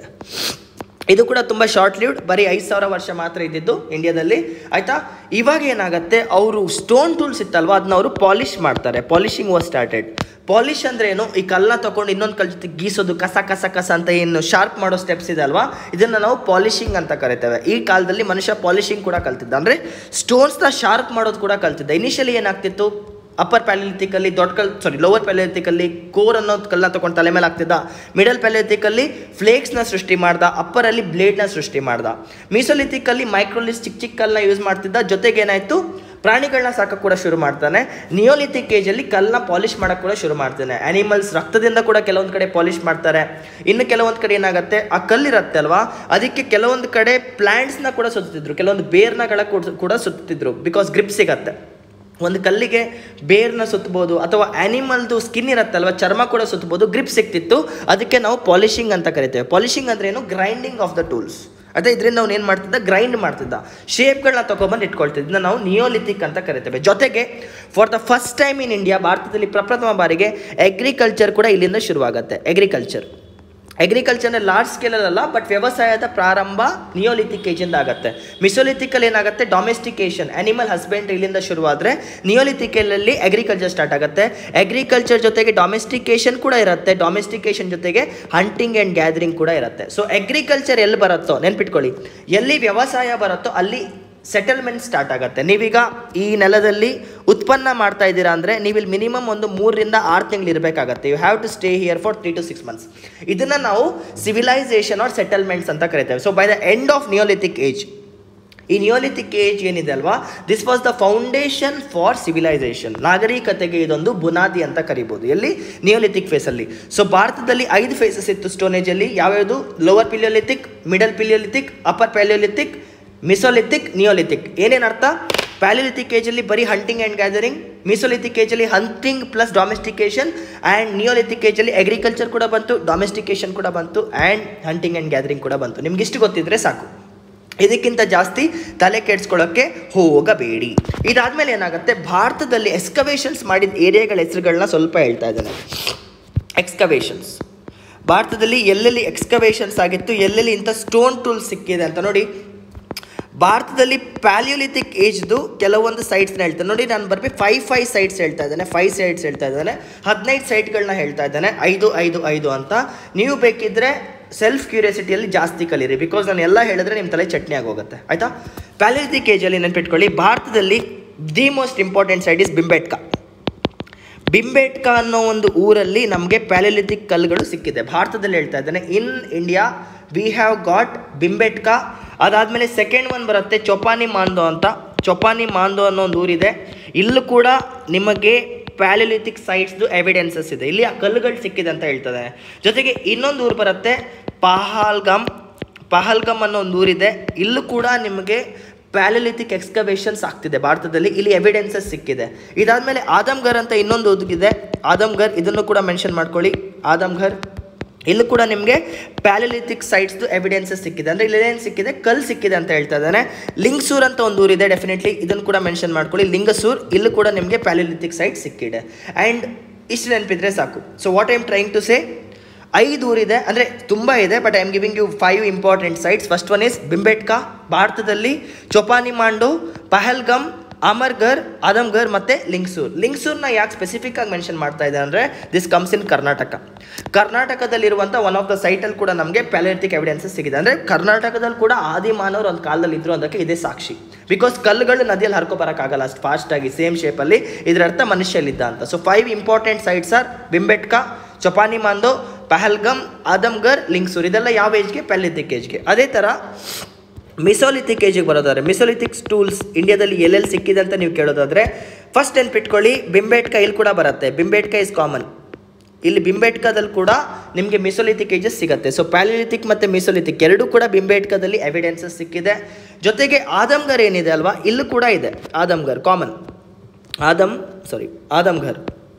ಇದು ಕೂಡ ತುಂಬ ಶಾರ್ಟ್ ಲಿವ್ಡ್ ಬರೀ ಐದು ಸಾವಿರ ವರ್ಷ ಮಾತ್ರ ಇದ್ದಿದ್ದು ಇಂಡಿಯಾದಲ್ಲಿ ಆಯಿತಾ ಇವಾಗ ಏನಾಗುತ್ತೆ ಅವರು ಸ್ಟೋನ್ ಟೂಲ್ಸ್ ಇತ್ತಲ್ವ ಅದನ್ನ ಅವರು ಪಾಲಿಷ್ ಮಾಡ್ತಾರೆ ಪಾಲಿಶಿಂಗ್ ವಾಸ್ ಸ್ಟಾರ್ಟೆಡ್ ಪಾಲಿಷ್ ಅಂದ್ರೆ ಏನು ಈ ಕಲ್ಲನ್ನ ತಗೊಂಡು ಇನ್ನೊಂದು ಕಲ್ ಜೊತೆ ಗೀಸೋದು ಕಸ ಕಸ ಕಸ ಅಂತ ಏನು ಶಾರ್ಪ್ ಮಾಡೋ ಸ್ಟೆಪ್ಸ್ ಇದೆ ಅಲ್ವಾ ಇದನ್ನು ನಾವು ಪಾಲಿಶಿಂಗ್ ಅಂತ ಕರಿತೇವೆ ಈ ಕಾಲದಲ್ಲಿ ಮನುಷ್ಯ ಪಾಲಿಶಿಂಗ್ ಕೂಡ ಕಲ್ತಿದ್ದ ಅಂದರೆ ಸ್ಟೋನ್ಸ್ನ ಶಾರ್ಪ್ ಮಾಡೋದು ಕೂಡ ಕಲ್ತಿದ್ದ ಇನಿಷಿಯಲಿ ಏನಾಗ್ತಿತ್ತು ಅಪ್ಪರ್ ಪ್ಯಾಲಿಲಿಥಿಕಲ್ಲಿ ದೊಡ್ಡ ಕಲ್ ಸಾರಿ ಲೋವರ್ ಪ್ಯಾಲಿಲಿಥಿಕಲ್ಲಿ ಕೋರ್ ಅನ್ನೋ ಕಲ್ಲನ್ನ ತಗೊಂಡು ತಲೆ ಮೇಲೆ ಹಾಕ್ತಿದ್ದ ಮಿಡಲ್ ಪ್ಯಾಲಿಲಿಥಿಕಲ್ಲಿ ಫ್ಲೇಕ್ಸ್ನ ಸೃಷ್ಟಿ ಮಾಡ್ದ ಅಪ್ಪರಲ್ಲಿ ಬ್ಲೇಡ್ನ ಸೃಷ್ಟಿ ಮಾಡ್ದ ಮೀಸೋಲಿಥಿಕಲ್ಲಿ ಮೈಕ್ರೋಲಿಸ್ ಚಿಕ್ಕ ಚಿಕ್ಕ ಕಲ್ಲನ್ನ ಯೂಸ್ ಮಾಡ್ತಿದ್ದ ಜೊತೆಗೆ ಏನಾಯಿತು ಪ್ರಾಣಿಗಳನ್ನ ಸಾಕಕ್ಕೆ ಕೂಡ ಶುರು ಮಾಡ್ತಾನೆ ನಿಯೋಲಿಥಿಕ್ ಏಜಲ್ಲಿ ಕಲ್ಲನ್ನ ಪಾಲಿಷ್ ಮಾಡೋಕ್ಕೆ ಕೂಡ ಶುರು ಮಾಡ್ತಾನೆ ಆ್ಯನಿಮಲ್ಸ್ ರಕ್ತದಿಂದ ಕೂಡ ಕೆಲವೊಂದು ಕಡೆ ಪಾಲಿಷ್ ಮಾಡ್ತಾರೆ ಇನ್ನು ಕೆಲವೊಂದು ಕಡೆ ಏನಾಗುತ್ತೆ ಆ ಕಲ್ಲಿರುತ್ತೆ ಅಲ್ವಾ ಅದಕ್ಕೆ ಕೆಲವೊಂದು ಕಡೆ ಪ್ಲ್ಯಾಂಟ್ಸ್ನ ಕೂಡ ಸುತ್ತಿದ್ರು ಕೆಲವೊಂದು ಬೇರ್ನಗಳ ಕೂಡ- ಕೂಡ ಸುತ್ತಿದ್ರು ಬಿಕಾಸ್ ಗ್ರಿಪ್ ಸಿಗತ್ತೆ ಒಂದು ಕಲ್ಲಿಗೆ ಬೇರ್ನ ಸುತ್ತಬೋದು ಅಥವಾ ಆ್ಯನಿಮಲ್ದು ಸ್ಕಿನ್ ಇರುತ್ತಲ್ವ ಚರ್ಮ ಕೂಡ ಸುತ್ತಬೋದು ಗ್ರಿಪ್ ಸಿಕ್ತಿತ್ತು ಅದಕ್ಕೆ ನಾವು ಪಾಲಿಶಿಂಗ್ ಅಂತ ಕರಿತೇವೆ ಪಾಲಿಶಿಂಗ್ ಅಂದ್ರೆ ಏನು ಗ್ರೈಂಡಿಂಗ್ ಆಫ್ ದ ಟೂಲ್ಸ್ ಅದೇ ಇದರಿಂದ ಅವ್ನು ಏನು ಮಾಡ್ತಿದ್ದ ಗ್ರೈಂಡ್ ಮಾಡ್ತಿದ್ದ ಶೇಪ್ಗಳನ್ನ ತೊಗೊಬಂದು ಇಟ್ಕೊಳ್ತಿದ್ದ ಇದನ್ನ ನಾವು ನಿಯೋಲಿಥಿಕ್ ಅಂತ ಕರಿತೇವೆ ಜೊತೆಗೆ for the first time in India ಭಾರತದಲ್ಲಿ ಪ್ರಪ್ರಥಮ ಬಾರಿಗೆ ಅಗ್ರಿಕಲ್ಚರ್ ಕೂಡ ಇಲ್ಲಿಂದ ಶುರುವಾಗುತ್ತೆ ಅಗ್ರಿಕಲ್ಚರ್ ಅಗ್ರಿಕಲ್ಚರ್ನ ಲಾರ್ಜ್ ಸ್ಕೇಲಲ್ಲ ಬಟ್ ವ್ಯವಸಾಯದ ಪ್ರಾರಂಭ ನಿಯೋಲಿಥಿಕ್ ಏಜಿಂದ ಆಗುತ್ತೆ ಮಿಸೋಲಿಥಿಕಲ್ ಏನಾಗುತ್ತೆ ಡೊಮೆಸ್ಟಿಕೇಶನ್ ಅನಿಮಲ್ ಹಸ್ಬೆಂಡ್ರಿ ಇಲ್ಲಿಂದ ಶುರುವಾದರೆ ನಿಯೋಲಿಥಿಕಲಲ್ಲಿ ಅಗ್ರಿಕಲ್ಚರ್ ಸ್ಟಾರ್ಟ್ ಆಗುತ್ತೆ ಅಗ್ರಿಕಲ್ಚರ್ ಜೊತೆಗೆ ಡೊಮೆಸ್ಟಿಕೇಶನ್ ಕೂಡ ಇರುತ್ತೆ ಡೊಮೆಸ್ಟಿಕೇಶನ್ ಜೊತೆಗೆ ಹಂಟಿಂಗ್ ಆ್ಯಂಡ್ ಗ್ಯಾದರಿಂಗ್ ಕೂಡ ಇರುತ್ತೆ ಸೊ ಅಗ್ರಿಕಲ್ಚರ್ ಎಲ್ಲಿ ಬರುತ್ತೋ ನೆನ್ಪಿಟ್ಕೊಳ್ಳಿ ಎಲ್ಲಿ ವ್ಯವಸಾಯ ಬರುತ್ತೋ ಅಲ್ಲಿ ಸೆಟಲ್ಮೆಂಟ್ ಸ್ಟಾರ್ಟ್ ಆಗುತ್ತೆ ನೀವೀಗ ಈ ನೆಲದಲ್ಲಿ ಉತ್ಪನ್ನ ಮಾಡ್ತಾ ಇದ್ದೀರಾ ಅಂದರೆ ನೀವಿಲ್ಲಿ ಮಿನಿಮಮ್ ಒಂದು ಮೂರರಿಂದ ಆರು ತಿಂಗಳು ಇರಬೇಕಾಗತ್ತೆ you have to stay here for three to six months ಇದನ್ನು ನಾವು ಸಿವಿಲೈಸೇಷನ್ ಆರ್ ಸೆಟಲ್ಮೆಂಟ್ಸ್ ಅಂತ ಕರಿತೇವೆ so by the end of Neolithic age ಈ ನಿಯೋಲಿಥಿಕ್ ಏಜ್ ಏನಿದೆ ಅಲ್ವಾ this was the foundation for civilisation ನಾಗರಿಕತೆಗೆ ಇದೊಂದು ಬುನಾದಿ ಅಂತ ಕರಿಬೋದು ಎಲ್ಲಿ ನಿಯೋಲಿಥಿಕ್ ಫೇಸಲ್ಲಿ ಸೊ ಭಾರತದಲ್ಲಿ ಐದು ಫೇಸಸ್ ಇತ್ತು ಸ್ಟೋನೇಜಲ್ಲಿ ಯಾವ್ಯಾವುದು lower Palaeolithic middle Palaeolithic upper Palaeolithic Mesolithic Neolithic ಏನೇನು ಅರ್ಥ ಪ್ಯಾಲಿಲಿಥಿಕ್ ಏಜಲ್ಲಿ ಬರೀ ಹಂಟಿಂಗ್ ಆ್ಯಂಡ್ ಗ್ಯಾದರಿಂಗ್ ಮಿಸೋಲಿಥಿಕ್ ಏಜಲ್ಲಿ hunting plus domestication and Neolithic ಏಜಲ್ಲಿ ಅಗ್ರಿಕಲ್ಚರ್ ಕೂಡ ಬಂತು ಡೊಮೆಸ್ಟಿಕೇಶನ್ ಕೂಡ ಬಂತು ಆ್ಯಂಡ್ ಹಂಟಿಂಗ್ ಆ್ಯಂಡ್ ಗ್ಯಾದರಿಂಗ್ ಕೂಡ ಬಂತು ನಿಮ್ಗೆ ಇಷ್ಟು ಗೊತ್ತಿದ್ರೆ ಸಾಕು ಇದಕ್ಕಿಂತ ಜಾಸ್ತಿ ತಲೆ ಕೆಡಿಸ್ಕೊಳ್ಳೋಕ್ಕೆ ಹೋಗಬೇಡಿ ಇದಾದ್ಮೇಲೆ ಏನಾಗುತ್ತೆ ಭಾರತದಲ್ಲಿ ಎಕ್ಸ್ಕವೇಷನ್ಸ್ ಮಾಡಿದ ಏರಿಯಾಗಳ ಹೆಸರುಗಳನ್ನ ಸ್ವಲ್ಪ ಹೇಳ್ತಾ ಇದ್ದೇನೆ ಎಕ್ಸ್ಕವೇಷನ್ಸ್ ಭಾರತದಲ್ಲಿ ಎಲ್ಲೆಲ್ಲಿ ಎಕ್ಸ್ಕವೇಷನ್ಸ್ ಆಗಿತ್ತು ಎಲ್ಲೆಲ್ಲಿ ಇಂಥ ಸ್ಟೋನ್ ಟೂಲ್ಸ್ ಸಿಕ್ಕಿದೆ ಅಂತ ನೋಡಿ ಭಾರತದಲ್ಲಿ ಪ್ಯಾಲಿಯೋಲಿಥಿಕ್ ಏಜ್ದು ಕೆಲವೊಂದು ಸೈಟ್ಸ್ನ ಹೇಳ್ತಾನೆ ನೋಡಿ ನಾನು ಬರ್ಬೇಕು ಫೈವ್ ಫೈವ್ ಸೈಟ್ಸ್ ಹೇಳ್ತಾ ಇದ್ದಾನೆ ಫೈವ್ ಸೈಟ್ಸ್ ಹೇಳ್ತಾ ಇದ್ದಾನೆ ಹದಿನೈದು ಸೈಟ್ಗಳನ್ನ ಹೇಳ್ತಾ ಇದ್ದಾನೆ ಐದು ಐದು ಐದು ಅಂತ ನೀವು ಬೇಕಿದ್ರೆ ಸೆಲ್ಫ್ ಕ್ಯೂರಿಯಾಸಿಟಿಯಲ್ಲಿ ಜಾಸ್ತಿ ಕಲೀರಿ ಬಿಕಾಸ್ ನಾನು ಎಲ್ಲ ಹೇಳಿದ್ರೆ ನಿಮ್ಮ ತಲೆ ಚಟ್ನಿ ಆಗೋಗುತ್ತೆ ಆಯಿತಾ ಪ್ಯಾಲಿಯೋಲಿಥಿಕ್ ಏಜಲ್ಲಿ ನೆನ್ಪಿಟ್ಕೊಳ್ಳಿ ಭಾರತದಲ್ಲಿ the most important site is Bhimbetka Bhimbetka ಅನ್ನೋ ಒಂದು ಊರಲ್ಲಿ ನಮಗೆ ಪ್ಯಾಲಿಲಿಥಿಕ್ ಕಲ್ಲುಗಳು ಸಿಕ್ಕಿದೆ ಭಾರತದಲ್ಲಿ ಹೇಳ್ತಾ ಇದ್ದಾನೆ in India we have got Bhimbetka ಅದಾದಮೇಲೆ ಸೆಕೆಂಡ್ ಒನ್ ಬರುತ್ತೆ ಚೊಪಾನಿ ಮಾಂದೋ ಅಂತ ಚೊಪಾನಿ ಮಾಂದೋ ಅನ್ನೋ ಒಂದು ಊರಿದೆ ಇಲ್ಲೂ ಕೂಡ ನಿಮಗೆ ಪ್ಯಾಲಿಲಿಥಿಕ್ ಸೈಟ್ಸ್ದು ಎವಿಡೆನ್ಸಸ್ ಇದೆ ಇಲ್ಲಿ ಆ ಕಲ್ಲುಗಳು ಸಿಕ್ಕಿದೆ ಅಂತ ಹೇಳ್ತದೆ ಜೊತೆಗೆ ಇನ್ನೊಂದು ಊರು ಬರುತ್ತೆ ಪಹಲ್ಗಮ್ ಪಹಲ್ಗಮ್ ಅನ್ನೋ ಒಂದು ಊರಿದೆ ಇಲ್ಲೂ ಕೂಡ ನಿಮಗೆ ಪ್ಯಾಲಿಲಿಥಿಕ್ ಎಕ್ಸ್ಕವೇಷನ್ಸ್ ಆಗ್ತಿದೆ ಭಾರತದಲ್ಲಿ ಇಲ್ಲಿ ಎವಿಡೆನ್ಸಸ್ ಸಿಕ್ಕಿದೆ ಇದಾದಮೇಲೆ ಆದಮ್ಗರ್ ಅಂತ ಇನ್ನೊಂದು ಒದಗಿದೆ ಆದಮ್ಗರ್ ಇದನ್ನು ಕೂಡ ಮೆನ್ಷನ್ ಮಾಡ್ಕೊಳ್ಳಿ ಆದಮ್ಗರ್ ಇಲ್ಲೂ ಕೂಡ ನಿಮಗೆ ಪ್ಯಾಲಿಲಿಥಿಕ್ ಸೈಟ್ಸ್ದು ಎವಿಡೆನ್ಸಸ್ ಸಿಕ್ಕಿದೆ ಅಂದರೆ ಇಲ್ಲಿ ಏನು ಸಿಕ್ಕಿದೆ ಕಲ್ ಸಿಕ್ಕಿದೆ ಅಂತ ಹೇಳ್ತಾ ಇದ್ದಾನೆ ಲಿಂಗಸೂರ್ ಅಂತ ಒಂದು ಊರಿದೆ ಡೆಫಿನೆಟ್ಲಿ ಇದನ್ನು ಕೂಡ ಮೆನ್ಷನ್ ಮಾಡ್ಕೊಳ್ಳಿ ಲಿಂಗಸೂರ್ ಇಲ್ಲೂ ಕೂಡ ನಿಮಗೆ ಪ್ಯಾಲಿಲಿಥಿಕ್ ಸೈಟ್ ಸಿಕ್ಕಿದೆ ಆ್ಯಂಡ್ ಇಷ್ಟು ನೆನಪಿದ್ರೆ ಸಾಕು so what I am trying to say ಐದು ಊರಿದೆ ಅಂದರೆ ತುಂಬ ಇದೆ but I am giving you five important sites first one is Bhimbetka ಭಾರತದಲ್ಲಿ ಚೊಪಾನಿ ಮಾಂಡೋ ಪಹಲ್ಗಮ್ ಅಮರ್ಗರ್ ಆದಮ್ಗರ್ ಮತ್ತು ಲಿಂಗ್ಸೂರ್ ಲಿಂಗ್ಸೂರ್ನ ಯಾಕೆ ಸ್ಪೆಸಿಫಿಕ್ ಆಗಿ ಮೆನ್ಷನ್ ಮಾಡ್ತಾ ಇದೆ ಅಂದರೆ ದಿಸ್ ಕಮ್ಸ್ ಇನ್ ಕರ್ನಾಟಕ ಕರ್ನಾಟಕದಲ್ಲಿರುವಂಥ ಒನ್ ಆಫ್ ದ ಸೈಟಲ್ಲಿ ಕೂಡ ನಮಗೆ ಪ್ಯಾಲಿಥಿಕ್ ಎವಿಡೆನ್ಸಸ್ ಸಿಗಿದೆ ಅಂದರೆ ಕರ್ನಾಟಕದಲ್ಲಿ ಕೂಡ ಆದಿ ಮಾನವರು ಒಂದು ಕಾಲದಲ್ಲಿ ಇದ್ರು ಅದಕ್ಕೆ ಇದೇ ಸಾಕ್ಷಿ ಬಿಕಾಸ್ ಕಲ್ಲುಗಳು ನದಿಯಲ್ಲಿ ಹರ್ಕೊ ಬರೋಕ್ಕಾಗಲ್ಲ ಅಷ್ಟು ಫಾಸ್ಟಾಗಿ ಸೇಮ್ ಶೇಪಲ್ಲಿ ಇದರ ಅರ್ಥ ಮನುಷ್ಯಲ್ಲಿದ್ದ ಅಂತ so five important sites are Bhimbetka Chopani Mando Pahalgam Adamgarh Lingsugur ಇದೆಲ್ಲ ಯಾವ ಏಜ್ಗೆ ಪ್ಯಾಲಿಥಿಕ್ ಏಜ್ಗೆ ಅದೇ ಥರ ಮಿಸೋಲಿಥಿಕ್ ಏಜಿಗೆ ಬರೋದಾದ್ರೆ ಮಿಸೋಲಿಥಿಕ್ ಟೂಲ್ಸ್ ಇಂಡಿಯಾದಲ್ಲಿ ಎಲ್ಲೆಲ್ಲಿ ಸಿಕ್ಕಿದೆ ಅಂತ ನೀವು ಕೇಳೋದಾದ್ರೆ ಫಸ್ಟ್ ನೆನ್ಪಿಟ್ಕೊಳ್ಳಿ ಬಿಂಬೇಟ್ಕ ಇಲ್ಲಿ ಕೂಡ ಬರುತ್ತೆ ಬಿಂಬೇಟ್ಕ ಇಸ್ ಕಾಮನ್ ಇಲ್ಲಿ ಬಿಂಬೇಟ್ಕದಲ್ಲಿ ಕೂಡ ನಿಮಗೆ ಮಿಸೋಲಿಥಿಕ್ ಏಜಸ್ ಸಿಗುತ್ತೆ ಸೊ ಪ್ಯಾಲಿಲಿಥಿಕ್ ಮತ್ತು ಮಿಸೋಲಿಥಿಕ್ ಎರಡೂ ಕೂಡ ಬಿಂಬೇಟ್ಕದಲ್ಲಿ ಎವಿಡೆನ್ಸಸ್ ಸಿಕ್ಕಿದೆ ಜೊತೆಗೆ ಆದಮ್ಗರ್ ಏನಿದೆ ಅಲ್ವಾ ಇಲ್ಲೂ ಕೂಡ ಇದೆ Adamgarh common Adam sorry Adamgarh